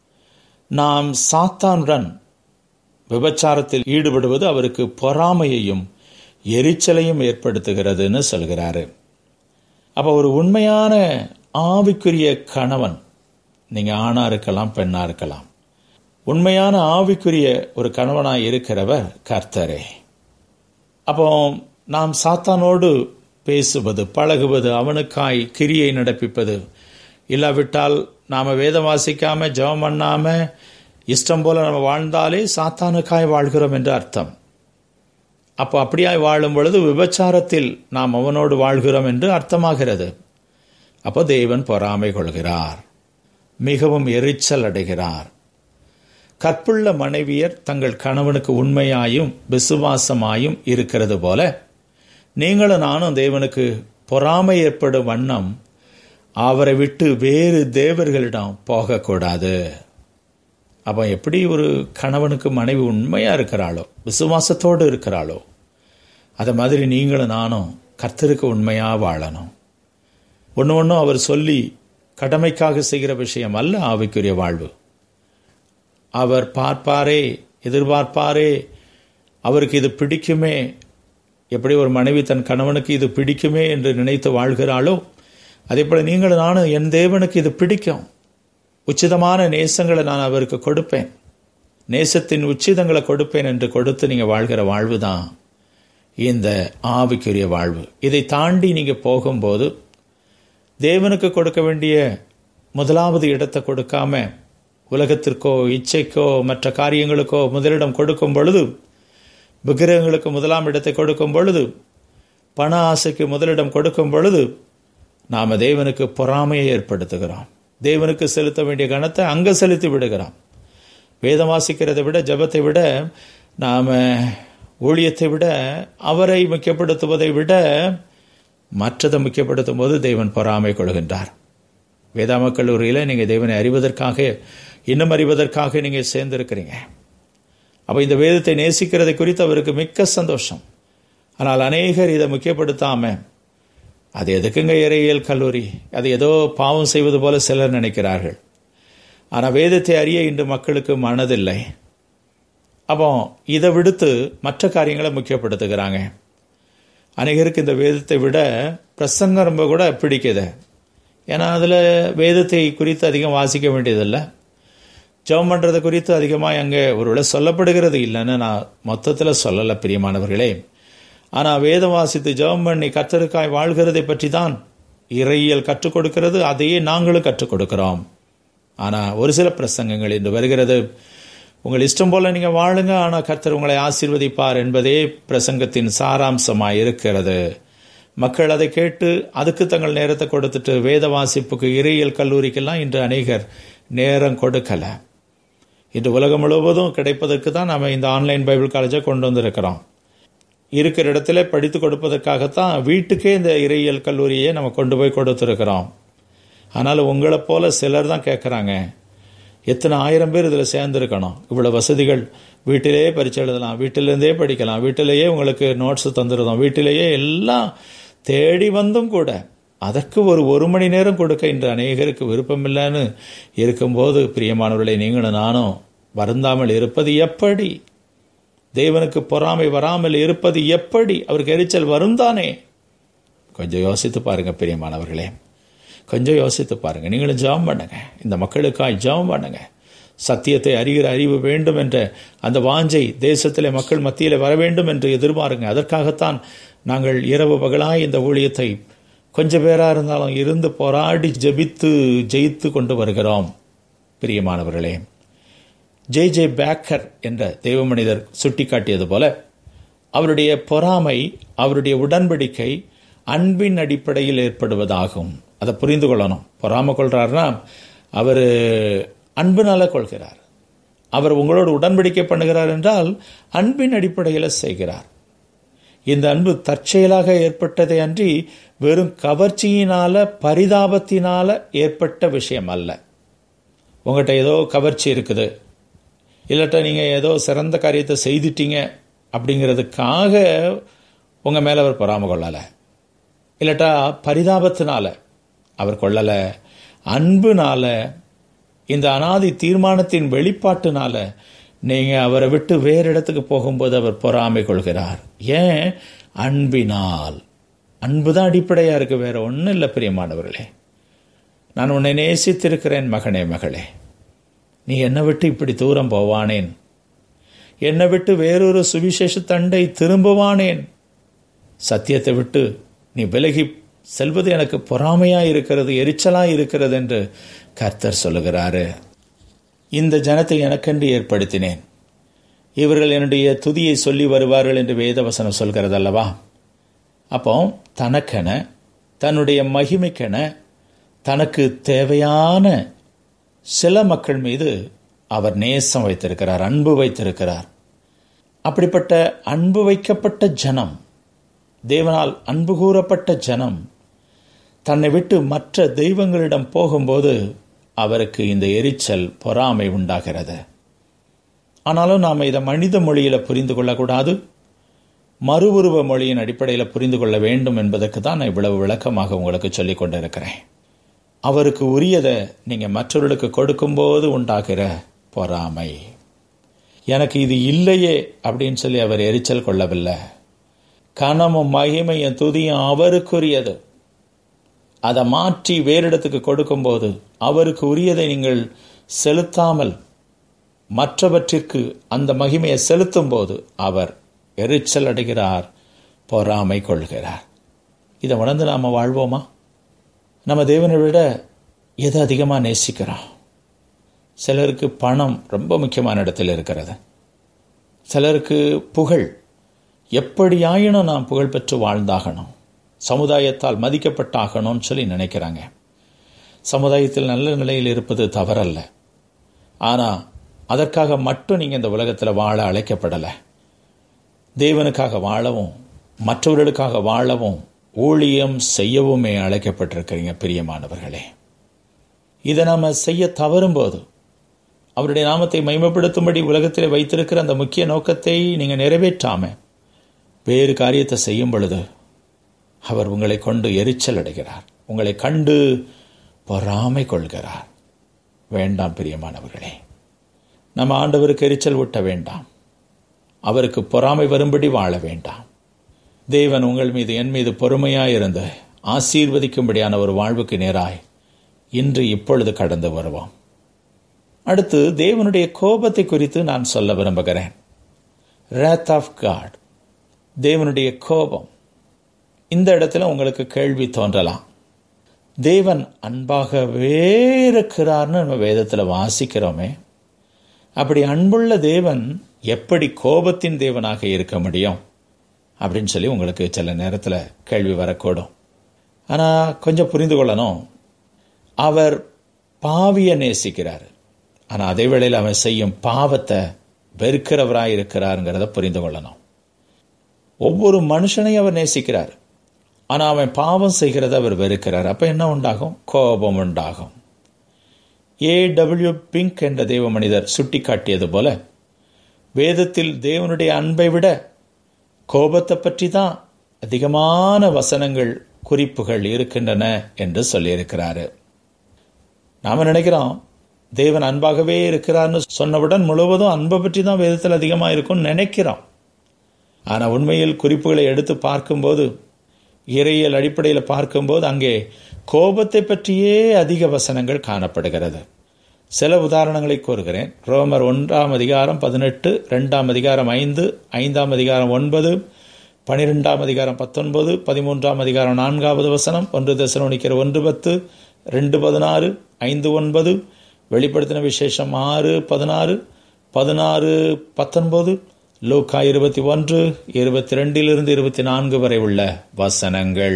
நாம் சாத்தானுடன் விபச்சாரத்தில் ஈடுபடுவது அவருக்கு பொறாமையையும் எரிச்சலையும் ஏற்படுத்துகிறதுன்னு சொல்கிறாரு அப்போ ஒரு உண்மையான ஆவிக்குரிய கணவன் நீங்கள் ஆணாக இருக்கலாம் பெண்ணாக இருக்கலாம் உண்மையான ஆவிக்குரிய ஒரு கணவனாய் இருக்கிறவர் கர்த்தரே அப்போ நாம் சாத்தானோடு பேசுவது பழகுவது அவனுக்காய் கிரியை நடப்பிப்பது இல்லாவிட்டால் நாம் வேதம் வாசிக்காம ஜெபம் பண்ணாம இஷ்டம் போல நம்ம வாழ்ந்தாலே சாத்தானுக்காய் வாழ்கிறோம் என்று அர்த்தம் அப்போ அப்படியாய் வாழும் பொழுது விபச்சாரத்தில் நாம் அவனோடு வாழ்கிறோம் என்று அர்த்தமாகிறது அப்போ தேவன் பொறாமை கொள்கிறார் மிகவும் எரிச்சல் அடைகிறார் கற்புள்ள மனைவியர் தங்கள் கணவனுக்கு உண்மையாயும் விசுவாசமாயும் இருக்கிறது போல நீங்களும் நானும் தேவனுக்கு பொறாமை ஏற்படும் வண்ணம் அவரை விட்டு வேறு தேவர்களிடம் போகக்கூடாது அப்போ எப்படி ஒரு கணவனுக்கு மனைவி உண்மையாக இருக்கிறாளோ விசுவாசத்தோடு இருக்கிறாளோ அதை மாதிரி நீங்களும் நானும் கர்த்தருக்கு உண்மையாக வாழணும் ஒன்று ஒன்றும் அவர் சொல்லி கடமைக்காக செய்கிற விஷயம் அல்ல ஆவிக்குரிய வாழ்வு அவர் பார்ப்பாரே எதிர்பார்ப்பாரே அவருக்கு இது பிடிக்குமே எப்படி ஒரு மனைவி தன் கணவனுக்கு இது பிடிக்குமே என்று நினைத்து வாழ்கிறாளோ அதே போல நீங்களும் நானும் என் தேவனுக்கு இது பிடிக்கும் உச்சிதமான நேசங்களை நான் அவருக்கு கொடுப்பேன் நேசத்தின் உச்சிதங்களை கொடுப்பேன் என்று கொடுத்து நீங்கள் வாழ்கிற வாழ்வு தான் இந்த ஆவிக்குரிய வாழ்வு இதை தாண்டி நீங்கள் போகும்போது தேவனுக்கு கொடுக்க வேண்டிய முதலாவது இடத்தை கொடுக்காம உலகத்திற்கோ இச்சைக்கோ மற்ற காரியங்களுக்கோ முதலிடம் கொடுக்கும் பொழுது விக்கிரகங்களுக்கு முதலாம் இடத்தை கொடுக்கும் பொழுது பண ஆசைக்கு முதலிடம் கொடுக்கும் பொழுது நாம் தேவனுக்கு பொறாமையை ஏற்படுத்துகிறோம் தேவனுக்கு செலுத்த வேண்டிய கணத்தை அங்கே செலுத்தி விடுகிறோம் வேதம் வாசிக்கிறதை விட ஜபத்தை விட நாம் ஊழியத்தை விட அவரை முக்கியப்படுத்துவதை விட மற்றதை முக்கியப்படுத்தும் போது தேவன் பொறாமை கொள்கின்றார் வேதாம கல்லூரியில் நீங்கள் தேவனை அறிவதற்காக இன்னும் அறிவதற்காக நீங்கள் சேர்ந்திருக்கிறீங்க அப்போ இந்த வேதத்தை நேசிக்கிறதை குறித்து அவருக்கு மிக்க சந்தோஷம் ஆனால் அநேகர் இதை முக்கியப்படுத்தாமல் அது எதுக்குங்க இறையியல் கல்லூரி அது ஏதோ பாவம் செய்வது போல சிலர் நினைக்கிறார்கள் ஆனால் வேதத்தை அறிய இன்று மக்களுக்கு மனதில்லை அப்போ இதை விடுத்து மற்ற காரியங்களை முக்கியப்படுத்துகிறாங்க அநேகருக்கு இந்த வேதத்தை விட பிரசங்கம் ரொம்ப கூட பிடிக்குது ஏன்னா அதில் வேதத்தை குறித்து அதிகம் வாசிக்க வேண்டியதில்லை ஜெபம் பண்ணுறது குறித்து அதிகமாக அங்கே ஒருவேளை சொல்லப்படுகிறது இல்லைன்னு நான் மொத்தத்தில் சொல்லலை பிரியமானவர்களே ஆனால் வேதம் வாசித்து ஜெபம் பண்ணி கத்தருக்காய் வாழ்கிறதை பற்றி தான் இறையியல் கற்றுக் கொடுக்கிறது அதையே நாங்களும் கற்றுக் கொடுக்கிறோம் ஆனால் ஒரு சில பிரசங்கங்கள் இன்று வருகிறது உங்கள் இஷ்டம் போல நீங்கள் வாழுங்க ஆனால் கர்த்தர் உங்களை ஆசீர்வதிப்பார் என்பதே பிரசங்கத்தின் சாராம்சமாக இருக்கிறது மக்கள் அதை கேட்டு அதுக்கு தங்கள் நேரத்தை கொடுத்துட்டு வேத வாசிப்புக்கு இறையியல் கல்லூரிக்கெல்லாம் இன்று அநேகர் நேரம் கொடுக்கலை இன்று உலகம் முழுவதும் கிடைப்பதற்கு தான் நம்ம இந்த ஆன்லைன் பைபிள் காலேஜை கொண்டு வந்திருக்கிறோம் இருக்கிற இடத்துல படித்து கொடுப்பதற்காகத்தான் வீட்டுக்கே இந்த இறையியல் கல்லூரியை நம்ம கொண்டு போய் கொடுத்துருக்கிறோம் ஆனால் உங்களை போல சிலர் தான் கேட்குறாங்க எத்தனை ஆயிரம் பேர் இதில் சேர்ந்துருக்கணும் இவ்வளோ வசதிகள் வீட்டிலேயே பரிச்சை எழுதலாம் வீட்டிலேருந்தே படிக்கலாம் வீட்டிலேயே உங்களுக்கு நோட்ஸ் தந்துருந்தோம் வீட்டிலேயே எல்லாம் தேடி வந்தும் கூட அதற்கு ஒரு ஒரு மணி நேரம் கொடுக்க இன்று அநேகருக்கு விருப்பமில்லைன்னு இருக்கும்போது பிரியமானவர்களை நீங்களும் நானும் வருந்தாமல் இருப்பது எப்படி தேவனுக்கு பொறாமை வராமல் இருப்பது எப்படி அவருக்கு எரிச்சல் வரும் தானே கொஞ்சம் யோசித்து பாருங்க பிரியமானவர்களே கொஞ்சம் யோசித்து பாருங்க நீங்களும் ஜெபம் பண்ணுங்க இந்த மக்களுக்காய் ஜெபம் பண்ணுங்க சத்தியத்தை அறிகிற அறிவு வேண்டும் என்ற அந்த வாஞ்சை தேசத்திலே மக்கள் மத்தியில் வர வேண்டும் என்று எதிர்பாருங்க அதற்காகத்தான் நாங்கள் இரவு பகலாய் இந்த ஊழியத்தை கொஞ்சம் பேரா இருந்தாலும் இருந்து போராடி ஜெபித்து ஜெயித்து கொண்டு வருகிறோம் பிரியமானவர்களே ஜே ஜே பேக்கர் என்ற தெய்வ மனிதர் சுட்டிக்காட்டியது போல அவருடைய பொறாமை அவருடைய உடன்படிக்கை அன்பின் அடிப்படையில் ஏற்படுவதாகும் அதை புரிந்து கொள்ளணும் பொறாமை கொள்றாருன்னா அவர் அன்பினால கொள்கிறார் அவர் உங்களோடு உடன்படிக்கை பண்ணுகிறார் என்றால் அன்பின் அடிப்படையில் செய்கிறார் இந்த அன்பு தற்செயலாக ஏற்பட்டதை அன்றி வெறும் கவர்ச்சியினால பரிதாபத்தினால ஏற்பட்ட விஷயம் அல்ல உங்கள்கிட்ட ஏதோ கவர்ச்சி இருக்குது இல்லாட்டா நீங்கள் ஏதோ சிறந்த காரியத்தை செய்துட்டீங்க அப்படிங்கிறதுக்காக உங்கள் மேலே அவர் பொறாம கொள்ளலை இல்லாட்டா பரிதாபத்தினால அவர் கொள்ளலை அன்புனால இந்த அனாதி தீர்மானத்தின் வெளிப்பாட்டுனால நீங்கள் அவரை விட்டு வேறு இடத்துக்கு போகும்போது அவர் பொறாமை கொள்கிறார் ஏன் அன்பினால் அன்பு தான் அடிப்படையாக இருக்கு வேற ஒன்றும் இல்லை பிரியமானவர்களே நான் உன்னை நேசித்திருக்கிறேன் மகனே மகளே நீ என்னை விட்டு இப்படி தூரம் போவானேன் என்னை விட்டு வேறொரு சுவிசேஷ தண்டை திரும்புவானேன் சத்தியத்தை விட்டு நீ விலகி செல்வது எனக்கு பொறாமையா இருக்கிறது எரிச்சலா இருக்கிறது என்று கர்த்தர் சொல்லுகிறாரு இந்த ஜனத்தை எனக்கென்று ஏற்படுத்தினேன் இவர்கள் என்னுடைய துதியை சொல்லி வருவார்கள் என்று வேதவசனம் சொல்கிறது அல்லவா அப்போ தனக்கென தன்னுடைய மகிமைக்கென தனக்கு தேவையான சில மக்கள் மீது அவர் நேசம் வைத்திருக்கிறார் அன்பு வைத்திருக்கிறார் அப்படிப்பட்ட அன்பு வைக்கப்பட்ட ஜனம் தேவனால் அன்பு கூறப்பட்ட ஜனம் தன்னை விட்டு மற்ற தெய்வங்களிடம் போகும்போது அவருக்கு இந்த எரிச்சல் பொறாமை உண்டாகிறது ஆனாலும் நாம் இதை மனித மொழியில் புரிந்து கொள்ளக்கூடாது மறுவுருவ மொழியின் அடிப்படையில் புரிந்து கொள்ள வேண்டும் என்பதற்கு தான் நான் இவ்வளவு விளக்கமாக உங்களுக்கு சொல்லிக் கொண்டிருக்கிறேன் அவருக்கு உரியதை நீங்க மற்றவர்களுக்கு கொடுக்கும்போது உண்டாகிற பொறாமை எனக்கு இது இல்லையே அப்படின்னு சொல்லி அவர் எரிச்சல் கொள்ளவில்லை கனமும் மகிமையும் துதியும் அவருக்குரியது அதை மாற்றி வேறு இடத்துக்கு கொடுக்கும்போது அவருக்கு உரியதை நீங்கள் செலுத்தாமல் மற்றவற்றிற்கு அந்த மகிமையை செலுத்தும் போது அவர் எரிச்சல் அடைகிறார் பொறாமை கொள்கிறார் இதை உணர்ந்து நாம் வாழ்வோமா நம்ம தேவனை விட எது அதிகமாக நேசிக்கிறோம் சிலருக்கு பணம் ரொம்ப முக்கியமான இடத்தில் இருக்கிறது சிலருக்கு புகழ் எப்படியாயினும் நாம் புகழ் பெற்று வாழ்ந்தாகணும் சமுதாயத்தால் மதிக்கப்பட்டாகணும்னு சொல்லி நினைக்கிறாங்க சமுதாயத்தில் நல்ல நிலையில் இருப்பது தவறல்ல ஆனால் அதற்காக மட்டும் நீங்கள் இந்த உலகத்தில் வாழ அழைக்கப்படலை தேவனுக்காக வாழவும் மற்றவர்களுக்காக வாழவும் ஊழியம் செய்யவுமே அழைக்கப்பட்டிருக்கிறீங்க பிரியமானவர்களே இதை நாம் செய்ய தவறும்போது அவருடைய நாமத்தை மைமப்படுத்தும்படி உலகத்தில் வைத்திருக்கிற அந்த முக்கிய நோக்கத்தை நீங்கள் நிறைவேற்றாம வேறு காரியத்தை செய்யும் பொழுது அவர் உங்களை கொண்டு எரிச்சல் அடைகிறார் உங்களை கண்டு பொறாமை கொள்கிறார் வேண்டாம் பிரியமானவர்களே நம்ம ஆண்டவருக்கு எரிச்சல் ஊட்ட வேண்டாம் அவருக்கு பொறாமை வரும்படி வாழ வேண்டாம் தேவன் உங்கள் மீது என் மீது பொறுமையாயிருந்து ஆசீர்வதிக்கும்படியான ஒரு வாழ்வுக்கு நேராய் இன்று இப்பொழுது கடந்து வருவோம் அடுத்து தேவனுடைய கோபத்தை குறித்து நான் சொல்ல விரும்புகிறேன் ரேத் ஆஃப் காட் தேவனுடைய கோபம் இந்த இடத்துல உங்களுக்கு கேள்வி தோன்றலாம் தேவன் அன்பாகவே இருக்கிறார்னு நம்ம வேதத்தில் வாசிக்கிறோமே அப்படி அன்புள்ள தேவன் எப்படி கோபத்தின் தேவனாக இருக்க முடியும் அப்படின்னு சொல்லி உங்களுக்கு சில நேரத்தில் கேள்வி வரக்கூடும் ஆனால் கொஞ்சம் புரிந்து கொள்ளணும் அவர் பாவியை நேசிக்கிறார் ஆனால் அதே வேளையில் அவன் செய்யும் பாவத்தை வெறுக்கிறவராக இருக்கிறாருங்கிறத புரிந்து கொள்ளணும் ஒவ்வொரு மனுஷனையும் அவர் நேசிக்கிறார் ஆனால் அவன் பாவம் செய்கிறத அவர் வெறுக்கிறார் அப்போ என்ன உண்டாகும் கோபம் உண்டாகும் ஏ டபிள்யூ பிங்க் என்ற தேவ மனிதர் சுட்டிக்காட்டியது போல வேதத்தில் தேவனுடைய அன்பை விட கோபத்தை பற்றி தான் அதிகமான வசனங்கள் குறிப்புகள் இருக்கின்றன என்று சொல்லியிருக்கிறாரு நாம நினைக்கிறோம் தேவன் அன்பாகவே இருக்கிறார்னு சொன்னவுடன் முழுவதும் அன்பை பற்றி தான் வேதத்தில் அதிகமாக இருக்கும்னு நினைக்கிறோம் ஆனால் உண்மையில் குறிப்புகளை எடுத்து பார்க்கும்போது இறையியல் அடிப்படையில் பார்க்கும்போது அங்கே கோபத்தை பற்றியே அதிக வசனங்கள் காணப்படுகிறது சில உதாரணங்களை கூறுகிறேன் ரோமர் ஒன்றாம் அதிகாரம் பதினெட்டு ரெண்டாம் அதிகாரம் ஐந்து ஐந்தாம் அதிகாரம் ஒன்பது பனிரெண்டாம் அதிகாரம் பத்தொன்பது பதிமூன்றாம் அதிகாரம் நான்காவது வசனம் ஒன்று தசனோனிக்கிற ஒன்று பத்து ரெண்டு பதினாறு ஐந்து ஒன்பது வெளிப்படுத்தின விசேஷம் ஆறு பதினாறு பதினாறு பத்தொன்பது லூக்கா இருபத்தி ஒன்று இருபத்தி ரெண்டிலிருந்து இருபத்தி நான்கு வரை உள்ள வசனங்கள்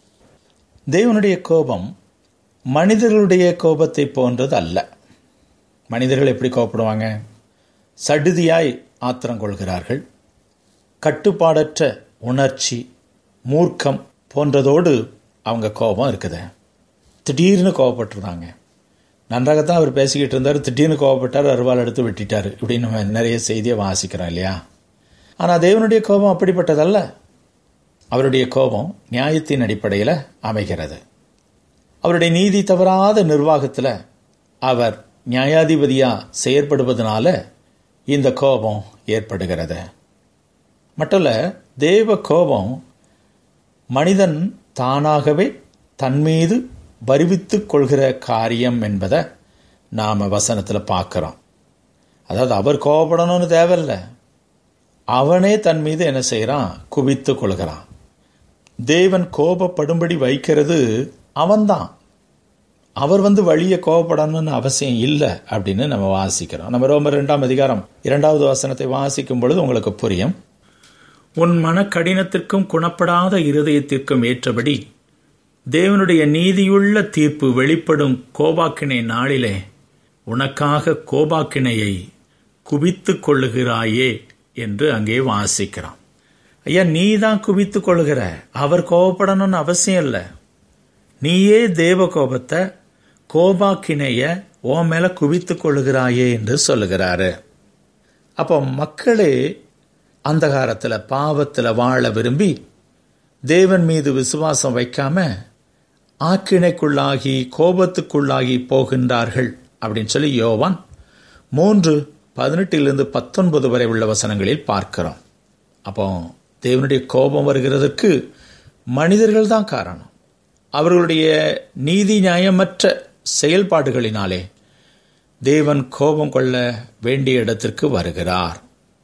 தேவனுடைய கோபம் மனிதர்களுடைய கோபத்தை போன்றது அல்ல மனிதர்கள் எப்படி கோபப்படுவாங்க சடுதியாய் ஆத்திரம் கொள்கிறார்கள் கட்டுப்பாடற்ற உணர்ச்சி மூர்க்கம் போன்றதோடு அவங்க கோபம் இருக்குது திடீர்னு கோவப்பட்டுருந்தாங்க நன்றாகத்தான் அவர் பேசிக்கிட்டு இருந்தார் திடீர்னு கோவப்பட்டார் அருவாள் எடுத்து வெட்டிட்டார் இப்படின்னு நம்ம நிறைய செய்தியை வாசிக்கிறோம் இல்லையா ஆனால் தேவனுடைய கோபம் அப்படிப்பட்டதல்ல அவருடைய கோபம் நியாயத்தின் அடிப்படையில் அமைகிறது அவருடைய நீதி தவறாத நிர்வாகத்தில் அவர் நியாயாதிபதியா செயற்படுவதனால இந்த கோபம் ஏற்படுகிறது மட்டும் தேவ கோபம் மனிதன் தானாகவே தன்மீது வருவித்து கொள்கிற காரியம் என்பதை நாம் வசனத்தில் பார்க்குறோம் அதாவது அவர் கோபப்படணும்னு தேவையில்லை அவனே தன் மீது என்ன செய்கிறான் குவித்து கொள்கிறான் தேவன் கோபப்படும்படி வைக்கிறது அவன்தான் அவர் வந்து வழியை கோபப்படணும்னு அவசியம் இல்லை அப்படின்னு நம்ம வாசிக்கிறோம் நம்ம ரொம்ப ரெண்டாம் அதிகாரம் இரண்டாவது வசனத்தை வாசிக்கும் பொழுது உங்களுக்கு புரியும் உன் மன கடினத்திற்கும் குணப்படாத இருதயத்திற்கும் ஏற்றபடி தேவனுடைய நீதியுள்ள தீர்ப்பு வெளிப்படும் கோபாக்கினை நாளிலே உனக்காக கோபாக்கினையை குவித்து கொள்ளுகிறாயே என்று அங்கே வாசிக்கிறான் ஐயா நீ தான் குவித்து கொள்ளுகிற அவர் கோபப்படணும்னு அவசியம் இல்லை நீயே தேவ கோபத்தை கோபாக்கினைய ஓ மேல குவித்து கொள்ளுகிறாயே என்று சொல்லுகிறாரு அப்போ மக்களே அந்தகாரத்தில் பாவத்தில் வாழ விரும்பி தேவன் மீது விசுவாசம் வைக்காம ஆக்கினைக்குள்ளாகி கோபத்துக்குள்ளாகி போகின்றார்கள் அப்படின்னு சொல்லி யோவான் மூன்று பதினெட்டிலிருந்து பத்தொன்பது வரை உள்ள வசனங்களில் பார்க்கிறோம் அப்போ தேவனுடைய கோபம் வருகிறதற்கு மனிதர்கள் தான் காரணம் அவர்களுடைய நீதி நியாயமற்ற செயல்பாடுகளினாலே தேவன் கோபம் கொள்ள வேண்டிய இடத்திற்கு வருகிறார்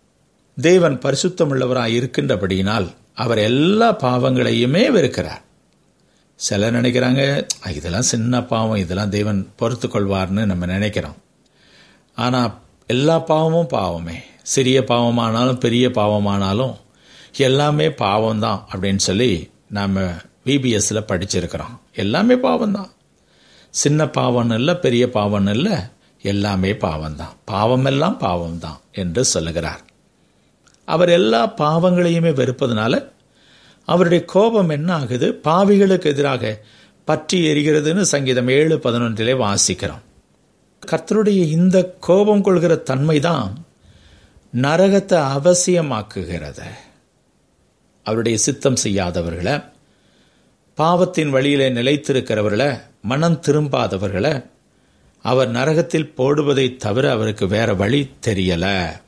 தேவன் பரிசுத்தமுள்ளவராய் இருக்கின்றபடியினால் அவர் எல்லா பாவங்களையுமே வெறுக்கிறார் சிலர் நினைக்கிறாங்க இதெல்லாம் சின்ன பாவம் இதெல்லாம் தேவன் பொறுத்து கொள்வார்னு நம்ம நினைக்கிறோம் ஆனால் எல்லா பாவமும் பாவமே சிறிய பாவமானாலும் பெரிய பாவமானாலும் எல்லாமே பாவம்தான் அப்படின்னு சொல்லி நாம் பிபிஎஸ்ல படிச்சிருக்கிறோம் எல்லாமே பாவம்தான் சின்ன பாவம் இல்லை பெரிய பாவம் இல்லை எல்லாமே பாவம்தான் பாவமெல்லாம் பாவம்தான் என்று சொல்லுகிறார் அவர் எல்லா பாவங்களையுமே வெறுப்பதனால அவருடைய கோபம் என்ன ஆகுது பாவிகளுக்கு எதிராக பற்றி எரிகிறதுன்னு சங்கீதம் ஏழு பதினொன்றிலே வாசிக்கிறோம் கர்த்தருடைய இந்த கோபம் கொள்கிற தன்மைதான் நரகத்தை அவசியமாக்குகிறது அவருடைய சித்தம் செய்யாதவர்களை பாவத்தின் வழியிலே நிலைத்திருக்கிறவர்களை மனம் திரும்பாதவர்களை அவர் நரகத்தில் போடுவதை தவிர அவருக்கு வேற வழி தெரியல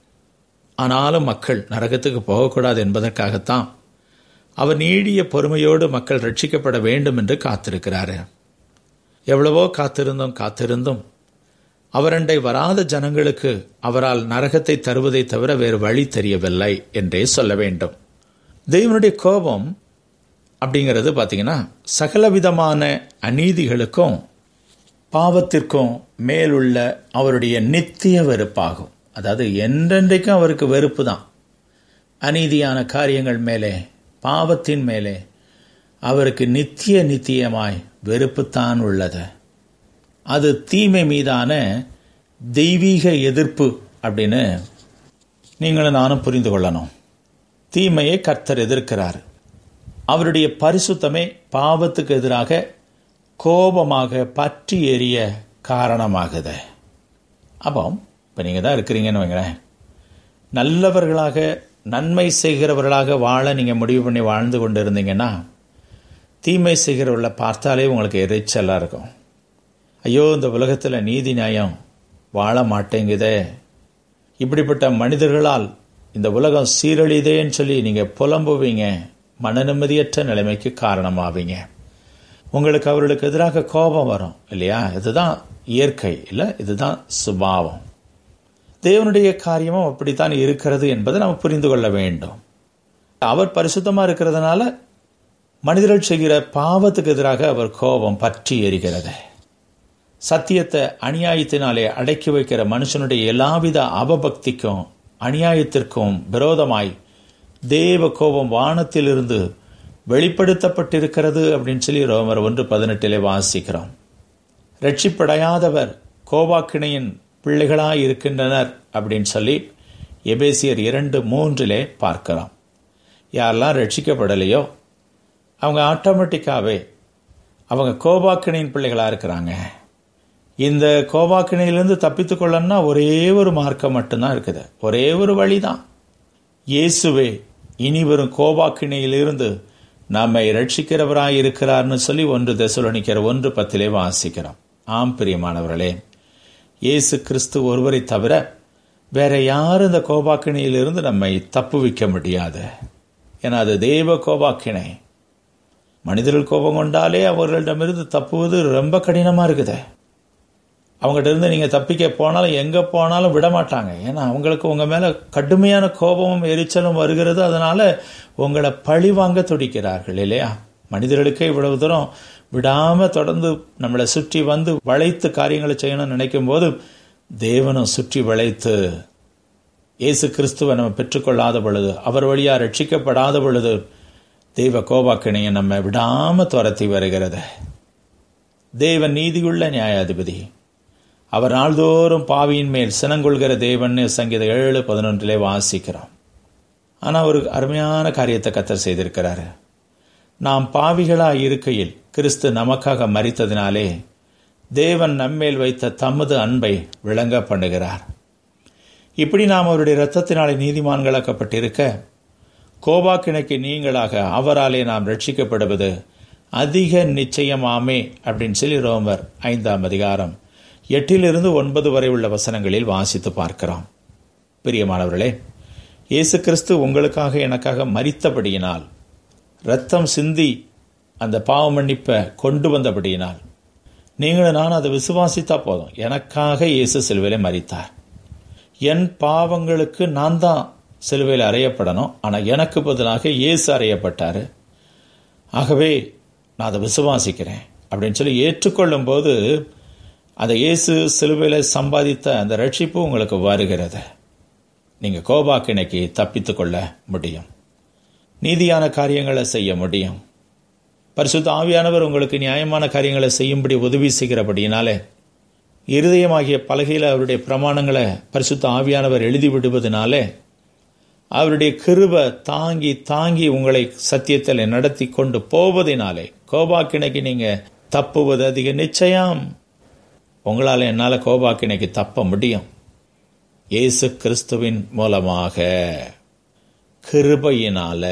ஆனாலும் மக்கள் நரகத்துக்கு போகக்கூடாது என்பதற்காகத்தான் அவர் நீடிய பொறுமையோடு மக்கள் ரட்சிக்கப்பட வேண்டும் என்று காத்திருக்கிறாரு எவ்வளவோ காத்திருந்தும் காத்திருந்தும் அவரண்டை வராத ஜனங்களுக்கு அவரால் நரகத்தை தருவதை தவிர வேறு வழி தெரியவில்லை என்றே சொல்ல வேண்டும் தெய்வனுடைய கோபம் அப்படிங்கிறது பார்த்தீங்கன்னா சகலவிதமான அநீதிகளுக்கும் பாவத்திற்கும் மேலுள்ள அவருடைய நித்திய வெறுப்பாகும் அதாவது என்றென்றைக்கும் அவருக்கு வெறுப்பு தான் அநீதியான காரியங்கள் மேலே பாவத்தின் மேலே அவருக்கு நித்திய நித்தியமாய் வெறுப்புத்தான் உள்ளது அது தீமை மீதான தெய்வீக எதிர்ப்பு அப்படின்னு நீங்களும் நானும் புரிந்து கொள்ளணும் தீமையை கர்த்தர் எதிர்க்கிறார் அவருடைய பரிசுத்தமே பாவத்துக்கு எதிராக கோபமாக பற்றி எறிய காரணமாகுது அப்போ இப்போ நீங்கள் தான் இருக்கிறீங்கன்னு வைங்களேன் நல்லவர்களாக நன்மை செய்கிறவர்களாக வாழ நீங்கள் முடிவு பண்ணி வாழ்ந்து கொண்டு இருந்தீங்கன்னா தீமை செய்கிறவர்களை பார்த்தாலே உங்களுக்கு எரிச்சலாக இருக்கும் ஐயோ இந்த உலகத்தில் நீதி நியாயம் வாழ மாட்டேங்குதே இப்படிப்பட்ட மனிதர்களால் இந்த உலகம் சீரழிதேன்னு சொல்லி நீங்கள் புலம்புவீங்க மன நிம்மதியற்ற நிலைமைக்கு காரணமாவீங்க உங்களுக்கு அவர்களுக்கு எதிராக கோபம் வரும் இல்லையா இதுதான் இயற்கை இல்லை இதுதான் சுபாவம் தேவனுடைய காரியமும் அப்படித்தான் இருக்கிறது என்பதை நம்ம புரிந்து கொள்ள வேண்டும் அவர் பரிசுத்தமாக இருக்கிறதுனால மனிதர்கள் செய்கிற பாவத்துக்கு எதிராக அவர் கோபம் பற்றி எரிகிறது சத்தியத்தை அநியாயத்தினாலே அடக்கி வைக்கிற மனுஷனுடைய எல்லாவித அவபக்திக்கும் அநியாயத்திற்கும் விரோதமாய் தேவ கோபம் வானத்திலிருந்து வெளிப்படுத்தப்பட்டிருக்கிறது அப்படின்னு சொல்லி ரோமர் ஒன்று பதினெட்டிலே வாசிக்கிறோம் ரட்சிப்படையாதவர் கோபாக்கிணையின் பிள்ளைகளாய் இருக்கின்றனர் அப்படின்னு சொல்லி எபேசியர் இரண்டு மூன்றிலே பார்க்கிறோம் யாரெல்லாம் ரட்சிக்கப்படலையோ அவங்க ஆட்டோமேட்டிக்காகவே அவங்க கோபாக்கிணையின் பிள்ளைகளாக இருக்கிறாங்க இந்த கோபாக்கிணையிலிருந்து தப்பித்து கொள்ளணும்னா ஒரே ஒரு மார்க்கம் மட்டும்தான் இருக்குது ஒரே ஒரு வழி தான் இயேசுவே இனி வரும் கோபாக்கிணையிலிருந்து நம்மை ரட்சிக்கிறவராய் இருக்கிறார்னு சொல்லி ஒன்று தெசலோனிக்கிற ஒன்று பத்திலே வாசிக்கிறோம் ஆம் பிரியமானவர்களே இயேசு கிறிஸ்து ஒருவரை தவிர வேற யாரும் இந்த கோபாக்கிணையிலிருந்து நம்மை தப்புவிக்க முடியாது ஏன்னா அது தெய்வ கோபாக்கிணை மனிதர்கள் கோபம் கொண்டாலே அவர்களிடமிருந்து தப்புவது ரொம்ப கடினமாக இருக்குது அவங்ககிட்ட இருந்து நீங்கள் தப்பிக்க போனாலும் எங்கே போனாலும் விட மாட்டாங்க ஏன்னா அவங்களுக்கு உங்கள் மேலே கடுமையான கோபமும் எரிச்சலும் வருகிறது அதனால உங்களை பழி வாங்க துடிக்கிறார்கள் இல்லையா மனிதர்களுக்கே இவ்வளவு தூரம் விடாமல் தொடர்ந்து நம்மளை சுற்றி வந்து வளைத்து காரியங்களை செய்யணும்னு நினைக்கும் போது தேவனும் சுற்றி வளைத்து இயேசு கிறிஸ்துவை நம்ம பெற்றுக்கொள்ளாத பொழுது அவர் வழியாக ரட்சிக்கப்படாத பொழுது தெய்வ கோபாக்கிணையை நம்ம விடாம துரத்தி வருகிறது தேவன் நீதியுள்ள நியாயாதிபதி அவர் நாள்தோறும் பாவியின் மேல் சினங்கொள்கிற தேவன் சங்கீத ஏழு பதினொன்றிலே வாசிக்கிறோம் ஆனால் ஒரு அருமையான காரியத்தை கத்தர் செய்திருக்கிறாரு நாம் பாவிகளாய் இருக்கையில் கிறிஸ்து நமக்காக மறித்ததினாலே தேவன் நம்மேல் வைத்த தமது அன்பை விளங்க பண்ணுகிறார் இப்படி நாம் அவருடைய இரத்தத்தினாலே நீதிமான்களாக்கப்பட்டிருக்க கோபாக்கிணைக்கு நீங்களாக அவராலே நாம் ரட்சிக்கப்படுவது அதிக நிச்சயமாமே அப்படின்னு சொல்லி ரோமர் ஐந்தாம் அதிகாரம் எட்டிலிருந்து ஒன்பது வரை உள்ள வசனங்களில் வாசித்து பார்க்கிறோம் பிரியமானவர்களே இயேசு கிறிஸ்து உங்களுக்காக எனக்காக மறித்தபடியினால் ரத்தம் சிந்தி அந்த பாவ மன்னிப்பை கொண்டு வந்தபடியினால் நீங்களும் நான் அதை விசுவாசித்தா போதும் எனக்காக இயேசு சிலுவையில மறித்தார் என் பாவங்களுக்கு நான் தான் சிலுவையில் அறையப்படணும் ஆனால் எனக்கு பதிலாக இயேசு அறையப்பட்டார் ஆகவே நான் அதை விசுவாசிக்கிறேன் அப்படின்னு சொல்லி ஏற்றுக்கொள்ளும் போது அந்த இயேசு சிலுவையில் சம்பாதித்த அந்த ரட்சிப்பு உங்களுக்கு வருகிறது நீங்கள் கோபாக்கிணைக்கு தப்பித்து கொள்ள முடியும் நீதியான காரியங்களை செய்ய முடியும் பரிசுத்த ஆவியானவர் உங்களுக்கு நியாயமான காரியங்களை செய்யும்படி உதவி செய்கிறபடினாலே இருதயமாகிய பலகையில் அவருடைய பிரமாணங்களை பரிசுத்த ஆவியானவர் எழுதி விடுவதனாலே அவருடைய கிருப தாங்கி தாங்கி உங்களை சத்தியத்தில் நடத்தி கொண்டு போவதினாலே கோபாக்கிணைக்கு நீங்க தப்புவது அதிக நிச்சயம் உங்களால் என்னால் கோபாக்கிணைக்கு தப்ப முடியும் இயேசு கிறிஸ்துவின் மூலமாக கிருபையினால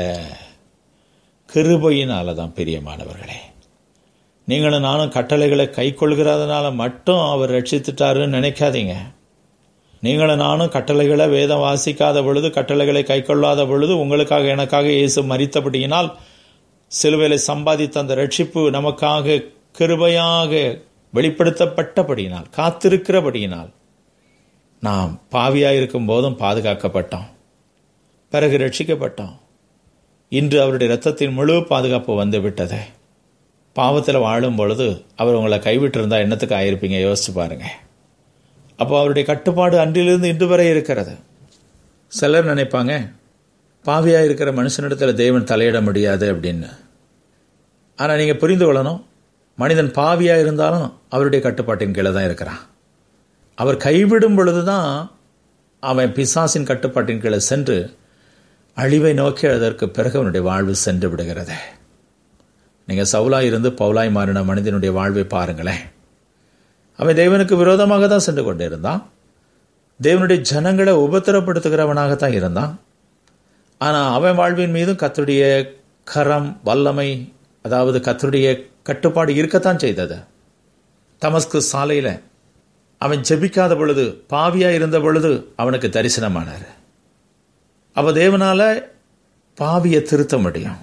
கிருபையினால தான் பிரியமானவர்களே நீங்களும் நானும் கட்டளைகளை கை கொள்கிறதுனால மட்டும் அவர் ரட்சித்துட்டாருன்னு நினைக்காதீங்க நீங்களும் நானும் கட்டளைகளை வேதம் வாசிக்காத பொழுது கட்டளைகளை கை கொள்ளாத பொழுது உங்களுக்காக எனக்காக இயேசு மறித்தபடியினால் சிலுவையில சம்பாதித்த அந்த ரட்சிப்பு நமக்காக கிருபையாக வெளிப்படுத்தப்பட்டபடியினால் காத்திருக்கிறபடியினால் நாம் பாவியாயிருக்கும் போதும் பாதுகாக்கப்பட்டோம் பிறகு ரட்சிக்கப்பட்டோம் இன்று அவருடைய இரத்தத்தின் முழு பாதுகாப்பு வந்து விட்டது பாவத்தில் வாழும் பொழுது அவர் உங்களை கைவிட்டிருந்தா என்னத்துக்கு ஆயிருப்பீங்க யோசிச்சு பாருங்க அப்போ அவருடைய கட்டுப்பாடு அன்றிலிருந்து இன்று வரை இருக்கிறது சிலர் நினைப்பாங்க பாவியாக இருக்கிற மனுஷனிடத்தில் தேவன் தலையிட முடியாது அப்படின்னு ஆனால் நீங்கள் புரிந்து கொள்ளணும் மனிதன் பாவியாக இருந்தாலும் அவருடைய கட்டுப்பாட்டின் கீழே தான் இருக்கிறான் அவர் கைவிடும் பொழுது தான் அவன் பிசாசின் கட்டுப்பாட்டின் கீழே சென்று அழிவை நோக்கி அதற்கு பிறகு அவனுடைய வாழ்வு சென்று விடுகிறது நீங்கள் சவுலாய் இருந்து பவுலாய் மாறின மனிதனுடைய வாழ்வை பாருங்களேன் அவன் தேவனுக்கு விரோதமாக தான் சென்று கொண்டு இருந்தான் தேவனுடைய ஜனங்களை உபத்திரப்படுத்துகிறவனாகத்தான் இருந்தான் ஆனால் அவன் வாழ்வின் மீதும் கத்துடைய கரம் வல்லமை அதாவது கத்தருடைய கட்டுப்பாடு இருக்கத்தான் செய்தது தமஸ்கு சாலையில் அவன் ஜெபிக்காத பொழுது பாவியாக இருந்த பொழுது அவனுக்கு தரிசனமானார் அவ தேவனால பாவியை திருத்த முடியும்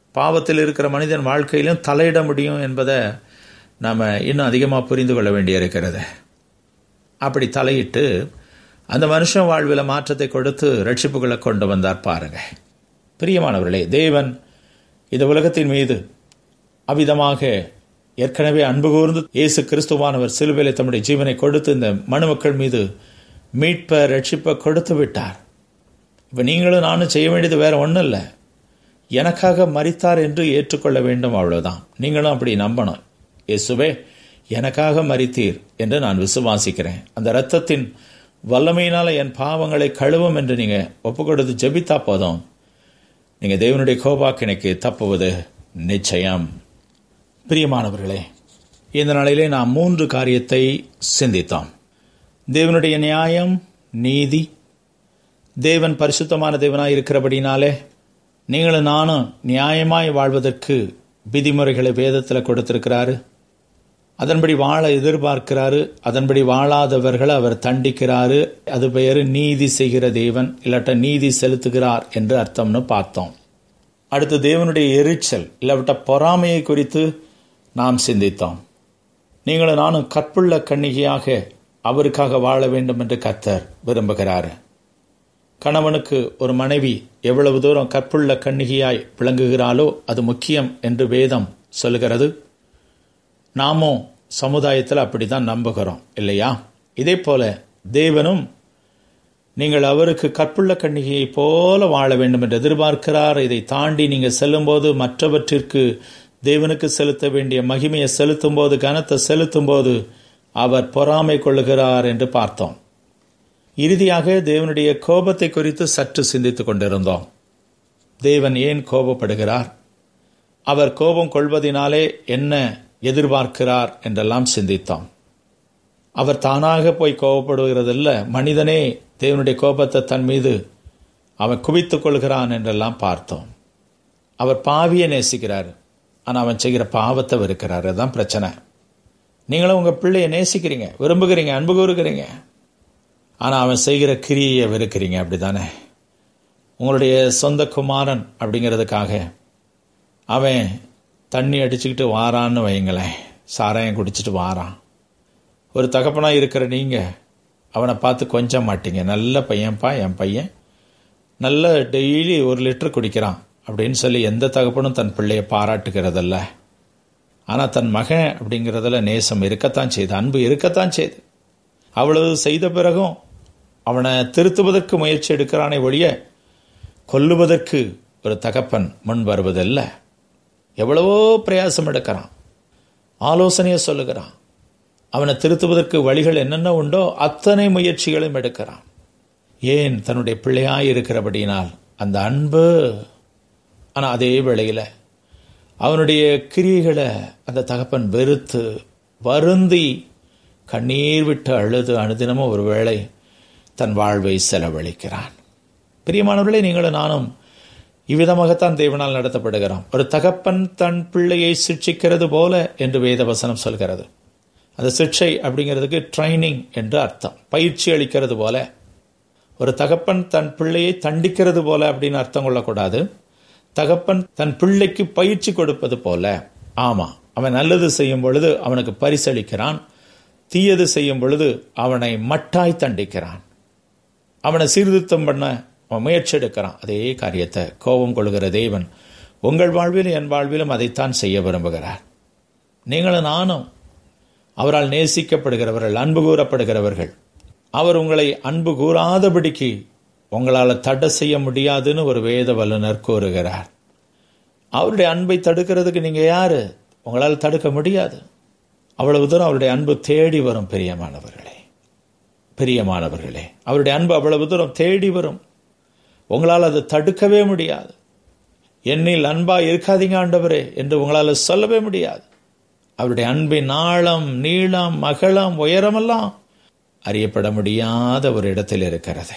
பாவத்தில் இருக்கிற மனிதன் வாழ்க்கையிலும் தலையிட முடியும் என்பதை நாம் இன்னும் அதிகமாக புரிந்து கொள்ள வேண்டியிருக்கிறது அப்படி தலையிட்டு அந்த மனுஷன் வாழ்வில் மாற்றத்தை கொடுத்து ரட்சிப்புகளை கொண்டு வந்தார் பாருங்க பிரியமானவர்களே தேவன் இந்த உலகத்தின் மீது அவ்விதமாக ஏற்கனவே அன்பு கூர்ந்து இயேசு கிறிஸ்துவானவர் சிலுவையில் தம்முடைய ஜீவனை கொடுத்து இந்த மனுமக்கள் மீது மீட்ப ரட்சிப்ப கொடுத்து விட்டார் இப்போ நீங்களும் நானும் செய்ய வேண்டியது வேற ஒன்றும் இல்லை எனக்காக மறித்தார் என்று ஏற்றுக்கொள்ள வேண்டும் அவ்வளவுதான் நீங்களும் அப்படி நம்பணும் இயேசுவே எனக்காக மறித்தீர் என்று நான் விசுவாசிக்கிறேன் அந்த இரத்தத்தின் வல்லமையினால என் பாவங்களை கழுவும் என்று நீங்க ஒப்பு கொடுத்து ஜெபித்தா போதும் நீங்க தேவனுடைய கோபாக்கினைக்கு தப்புவது நிச்சயம் பிரியமானவர்களே இந்த நாளிலே நாம் மூன்று காரியத்தை சிந்தித்தோம் தேவனுடைய நியாயம் நீதி தேவன் பரிசுத்தமான தேவனாய் இருக்கிறபடினாலே நீங்களும் நானும் நியாயமாய் வாழ்வதற்கு விதிமுறைகளை வேதத்தில் கொடுத்திருக்கிறாரு அதன்படி வாழ எதிர்பார்க்கிறாரு அதன்படி வாழாதவர்களை அவர் தண்டிக்கிறாரு அது பெயர் நீதி செய்கிற தேவன் இல்லாட்ட நீதி செலுத்துகிறார் என்று அர்த்தம்னு பார்த்தோம் அடுத்து தேவனுடைய எரிச்சல் இல்லாவிட்ட பொறாமையை குறித்து நாம் சிந்தித்தோம் நீங்களும் நானும் கற்புள்ள கன்னிகையாக அவருக்காக வாழ வேண்டும் என்று கத்தர் விரும்புகிறாரு கணவனுக்கு ஒரு மனைவி எவ்வளவு தூரம் கற்புள்ள கன்னிகையாய் விளங்குகிறாளோ அது முக்கியம் என்று வேதம் சொல்லுகிறது நாமும் சமுதாயத்தில் அப்படிதான் நம்புகிறோம் இல்லையா இதே போல தேவனும் நீங்கள் அவருக்கு கற்புள்ள கன்னிகையை போல வாழ வேண்டும் என்று எதிர்பார்க்கிறார் இதை தாண்டி நீங்கள் செல்லும்போது மற்றவற்றிற்கு தேவனுக்கு செலுத்த வேண்டிய மகிமையை செலுத்தும் போது கனத்தை செலுத்தும் போது அவர் பொறாமை கொள்ளுகிறார் என்று பார்த்தோம் இறுதியாக தேவனுடைய கோபத்தை குறித்து சற்று சிந்தித்துக் கொண்டிருந்தோம் தேவன் ஏன் கோபப்படுகிறார் அவர் கோபம் கொள்வதினாலே என்ன எதிர்பார்க்கிறார் என்றெல்லாம் சிந்தித்தோம் அவர் தானாக போய் கோபப்படுகிறதில்ல மனிதனே தேவனுடைய கோபத்தை தன் மீது அவன் குவித்துக் கொள்கிறான் என்றெல்லாம் பார்த்தோம் அவர் பாவியை நேசிக்கிறார் ஆனால் அவன் செய்கிற பாவத்தை வெறுக்கிறார் அதுதான் பிரச்சனை நீங்களும் உங்கள் பிள்ளையை நேசிக்கிறீங்க விரும்புகிறீங்க அன்பு கூறுகிறீங்க ஆனால் அவன் செய்கிற கிரியையை வெறுக்கிறீங்க அப்படி தானே உங்களுடைய சொந்த குமாரன் அப்படிங்கிறதுக்காக அவன் தண்ணி அடிச்சுக்கிட்டு வாரான்னு வைங்களேன் சாராயம் குடிச்சிட்டு வாரான் ஒரு தகப்பனாக இருக்கிற நீங்கள் அவனை பார்த்து கொஞ்சம் மாட்டீங்க நல்ல பையன்ப்பா என் பையன் நல்ல டெய்லி ஒரு லிட்டர் குடிக்கிறான் அப்படின்னு சொல்லி எந்த தகப்பனும் தன் பிள்ளையை பாராட்டுகிறதல்ல ஆனால் தன் மகன் அப்படிங்கிறதுல நேசம் இருக்கத்தான் செய்து அன்பு இருக்கத்தான் செய்து அவ்வளவு செய்த பிறகும் அவனை திருத்துவதற்கு முயற்சி எடுக்கிறானே ஒழிய கொல்லுவதற்கு ஒரு தகப்பன் முன் வருவதில்லை எவ்வளவோ பிரயாசம் எடுக்கிறான் ஆலோசனையை சொல்லுகிறான் அவனை திருத்துவதற்கு வழிகள் என்னென்ன உண்டோ அத்தனை முயற்சிகளையும் எடுக்கிறான் ஏன் தன்னுடைய பிள்ளையாய் இருக்கிறபடினால் அந்த அன்பு ஆனால் அதே வேளையில் அவனுடைய கிரியைகளை அந்த தகப்பன் வெறுத்து வருந்தி கண்ணீர் விட்டு அழுது அனுதினமும் ஒரு வேளை தன் வாழ்வை செலவழிக்கிறான் பிரியமானவர்களே நீங்களும் நானும் இவ்விதமாகத்தான் தேவனால் நடத்தப்படுகிறோம் ஒரு தகப்பன் தன் பிள்ளையை சிக்ஷிக்கிறது போல என்று வேத வசனம் சொல்கிறது அந்த சிக்ஷை அப்படிங்கிறதுக்கு ட்ரைனிங் என்று அர்த்தம் பயிற்சி அளிக்கிறது போல ஒரு தகப்பன் தன் பிள்ளையை தண்டிக்கிறது போல அப்படின்னு அர்த்தம் கொள்ளக்கூடாது தகப்பன் தன் பிள்ளைக்கு பயிற்சி கொடுப்பது போல ஆமா அவன் நல்லது செய்யும் பொழுது அவனுக்கு பரிசளிக்கிறான் தீயது செய்யும் பொழுது அவனை மட்டாய் தண்டிக்கிறான் அவனை சீர்திருத்தம் பண்ண அவன் முயற்சி எடுக்கிறான் அதே காரியத்தை கோபம் கொள்கிற தேவன் உங்கள் வாழ்விலும் என் வாழ்விலும் அதைத்தான் செய்ய விரும்புகிறார் நீங்களும் நானும் அவரால் நேசிக்கப்படுகிறவர்கள் அன்பு கூறப்படுகிறவர்கள் அவர் உங்களை அன்பு கூறாதபடிக்கு உங்களால் தடை செய்ய முடியாதுன்னு ஒரு வேத வல்லுநர் கூறுகிறார் அவருடைய அன்பை தடுக்கிறதுக்கு நீங்க யாரு உங்களால் தடுக்க முடியாது அவ்வளவு தூரம் அவருடைய அன்பு தேடி வரும் பிரியமானவர்களே பிரியமானவர்களே அவருடைய அன்பு அவ்வளவு தூரம் தேடி வரும் உங்களால் அதை தடுக்கவே முடியாது என்னில் அன்பா இருக்காதீங்க ஆண்டவரே என்று உங்களால் சொல்லவே முடியாது அவருடைய அன்பின் ஆழம் நீளம் அகலம் உயரமெல்லாம் அறியப்பட முடியாத ஒரு இடத்தில் இருக்கிறது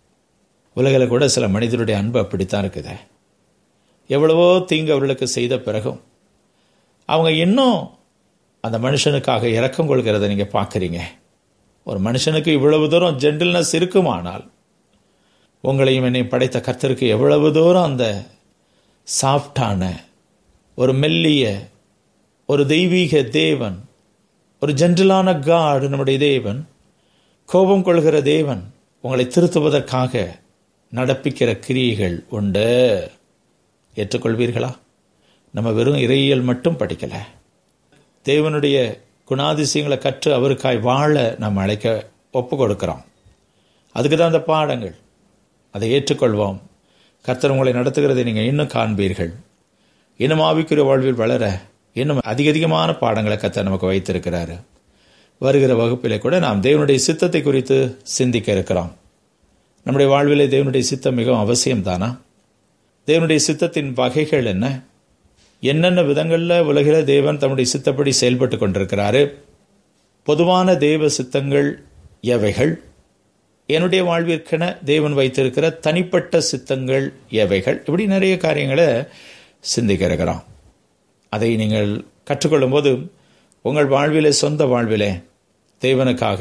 உலகில் கூட சில மனிதருடைய அன்பு அப்படித்தான் இருக்குது எவ்வளவோ தீங்கு அவர்களுக்கு செய்த பிறகும் அவங்க இன்னும் அந்த மனுஷனுக்காக இறக்கம் கொள்கிறத நீங்க பார்க்குறீங்க ஒரு மனுஷனுக்கு இவ்வளவு தூரம் ஜென்டில்னஸ் இருக்குமானால் உங்களையும் என்னையும் படைத்த கர்த்தருக்கு எவ்வளவு தூரம் அந்த சாஃப்டான ஒரு மெல்லிய ஒரு தெய்வீக தேவன் ஒரு ஜென்ரலான காட் நம்முடைய தேவன் கோபம் கொள்கிற தேவன் உங்களை திருத்துவதற்காக நடப்பிக்கிற கிரியைகள் உண்டு ஏற்றுக்கொள்வீர்களா நம்ம வெறும் இறையியல் மட்டும் படிக்கல தேவனுடைய குணாதிசயங்களை கற்று அவருக்காய் வாழ நம்ம அழைக்க ஒப்பு கொடுக்கிறோம் அதுக்கு தான் அந்த பாடங்கள் அதை ஏற்றுக்கொள்வோம் கர்த்தர் உங்களை நடத்துகிறதை நீங்கள் இன்னும் காண்பீர்கள் இன்னும் ஆவிக்குரிய வாழ்வில் வளர இன்னும் அதிக அதிகமான பாடங்களை கர்த்தர் நமக்கு வைத்திருக்கிறாரு வருகிற வகுப்பிலே கூட நாம் தேவனுடைய சித்தத்தை குறித்து சிந்திக்க இருக்கிறோம் நம்முடைய வாழ்விலே தேவனுடைய சித்தம் மிகவும் அவசியம் தானா தேவனுடைய சித்தத்தின் வகைகள் என்ன என்னென்ன விதங்களில் உலகில் தேவன் தம்முடைய சித்தப்படி செயல்பட்டு கொண்டிருக்கிறாரு பொதுவான தேவ சித்தங்கள் எவைகள் என்னுடைய வாழ்விற்கென தேவன் வைத்திருக்கிற தனிப்பட்ட சித்தங்கள் எவைகள் இப்படி நிறைய காரியங்களை சிந்திக்க இருக்கிறோம் அதை நீங்கள் கற்றுக்கொள்ளும் போது உங்கள் வாழ்விலே சொந்த வாழ்விலே தேவனுக்காக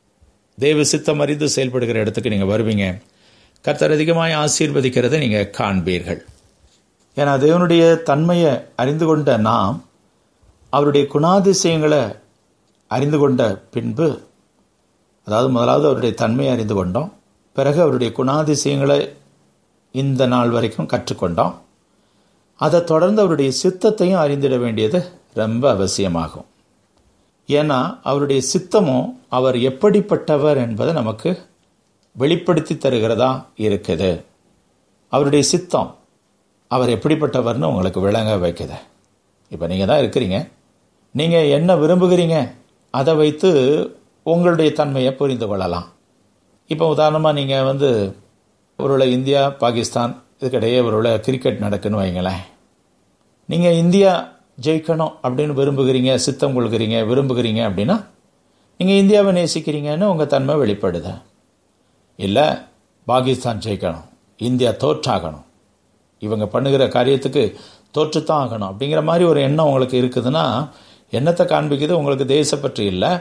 தேவ சித்தம் அறிந்து செயல்படுகிற இடத்துக்கு நீங்கள் வருவீங்க கர்த்தர் அதிகமாய் ஆசீர்வதிக்கிறதை நீங்கள் காண்பீர்கள் ஏன்னா தேவனுடைய தன்மையை அறிந்து கொண்ட நாம் அவருடைய குணாதிசயங்களை அறிந்து கொண்ட பின்பு அதாவது முதலாவது அவருடைய தன்மையை அறிந்து கொண்டோம் பிறகு அவருடைய குணாதிசயங்களை இந்த நாள் வரைக்கும் கற்றுக்கொண்டோம் அதை தொடர்ந்து அவருடைய சித்தத்தையும் அறிந்திட வேண்டியது ரொம்ப அவசியமாகும் ஏன்னா அவருடைய சித்தமும் அவர் எப்படிப்பட்டவர் என்பதை நமக்கு வெளிப்படுத்தி தருகிறதா இருக்குது அவருடைய சித்தம் அவர் எப்படிப்பட்டவர்னு உங்களுக்கு விளங்க வைக்குது இப்போ நீங்கள் தான் இருக்கிறீங்க நீங்கள் என்ன விரும்புகிறீங்க அதை வைத்து உங்களுடைய தன்மையை புரிந்து கொள்ளலாம் இப்போ உதாரணமாக நீங்கள் வந்து ஒருவேளை இந்தியா பாகிஸ்தான் இதுக்கிடையே ஒருவேளை கிரிக்கெட் நடக்குன்னு வைங்களேன் நீங்கள் இந்தியா ஜெயிக்கணும் அப்படின்னு விரும்புகிறீங்க சித்தம் கொள்கிறீங்க விரும்புகிறீங்க அப்படின்னா நீங்கள் இந்தியாவை நேசிக்கிறீங்கன்னு உங்கள் தன்மை வெளிப்படுது இல்லை பாகிஸ்தான் ஜெயிக்கணும் இந்தியா தோற்றாகணும் இவங்க பண்ணுகிற காரியத்துக்கு தோற்றுத்தான் ஆகணும் அப்படிங்கிற மாதிரி ஒரு எண்ணம் உங்களுக்கு இருக்குதுன்னா எண்ணத்தை காண்பிக்குது உங்களுக்கு தேசப்பற்று இல்லை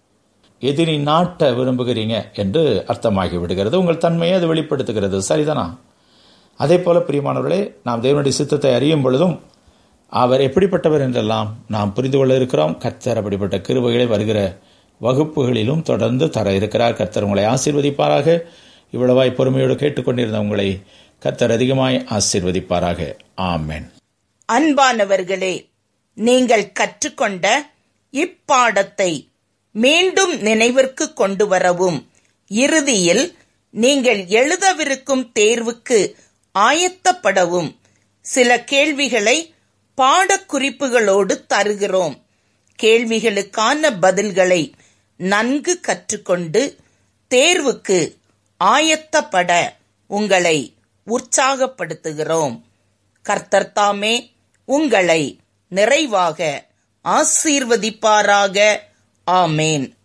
எதிரி நாட்டை விரும்புகிறீங்க என்று அர்த்தமாகி விடுகிறது உங்கள் தன்மையை அது வெளிப்படுத்துகிறது சரிதானா அதே போல பிரியமானவர்களே நாம் தேவனுடைய சித்தத்தை அறியும் பொழுதும் அவர் எப்படிப்பட்டவர் என்றெல்லாம் நாம் புரிந்து கொள்ள இருக்கிறோம் கர்த்தர் அப்படிப்பட்ட கிருபைகளை வருகிற வகுப்புகளிலும் தொடர்ந்து தர இருக்கிறார் கர்த்தர் உங்களை ஆசீர்வதிப்பாராக இவ்வளவாய் பொறுமையோடு கேட்டுக்கொண்டிருந்த உங்களை கர்த்தர் அதிகமாய் ஆசீர்வதிப்பாராக ஆமென் அன்பானவர்களே நீங்கள் கற்றுக்கொண்ட இப்பாடத்தை மீண்டும் நினைவிற்கு கொண்டு வரவும் இறுதியில் நீங்கள் எழுதவிருக்கும் தேர்வுக்கு ஆயத்தப்படவும் சில கேள்விகளை பாடக்குறிப்புகளோடு தருகிறோம் கேள்விகளுக்கான பதில்களை நன்கு கற்றுக்கொண்டு தேர்வுக்கு ஆயத்தப்பட உங்களை உற்சாகப்படுத்துகிறோம் கர்த்தர் தாமே உங்களை நிறைவாக ஆசீர்வதிப்பாராக ஆமேன்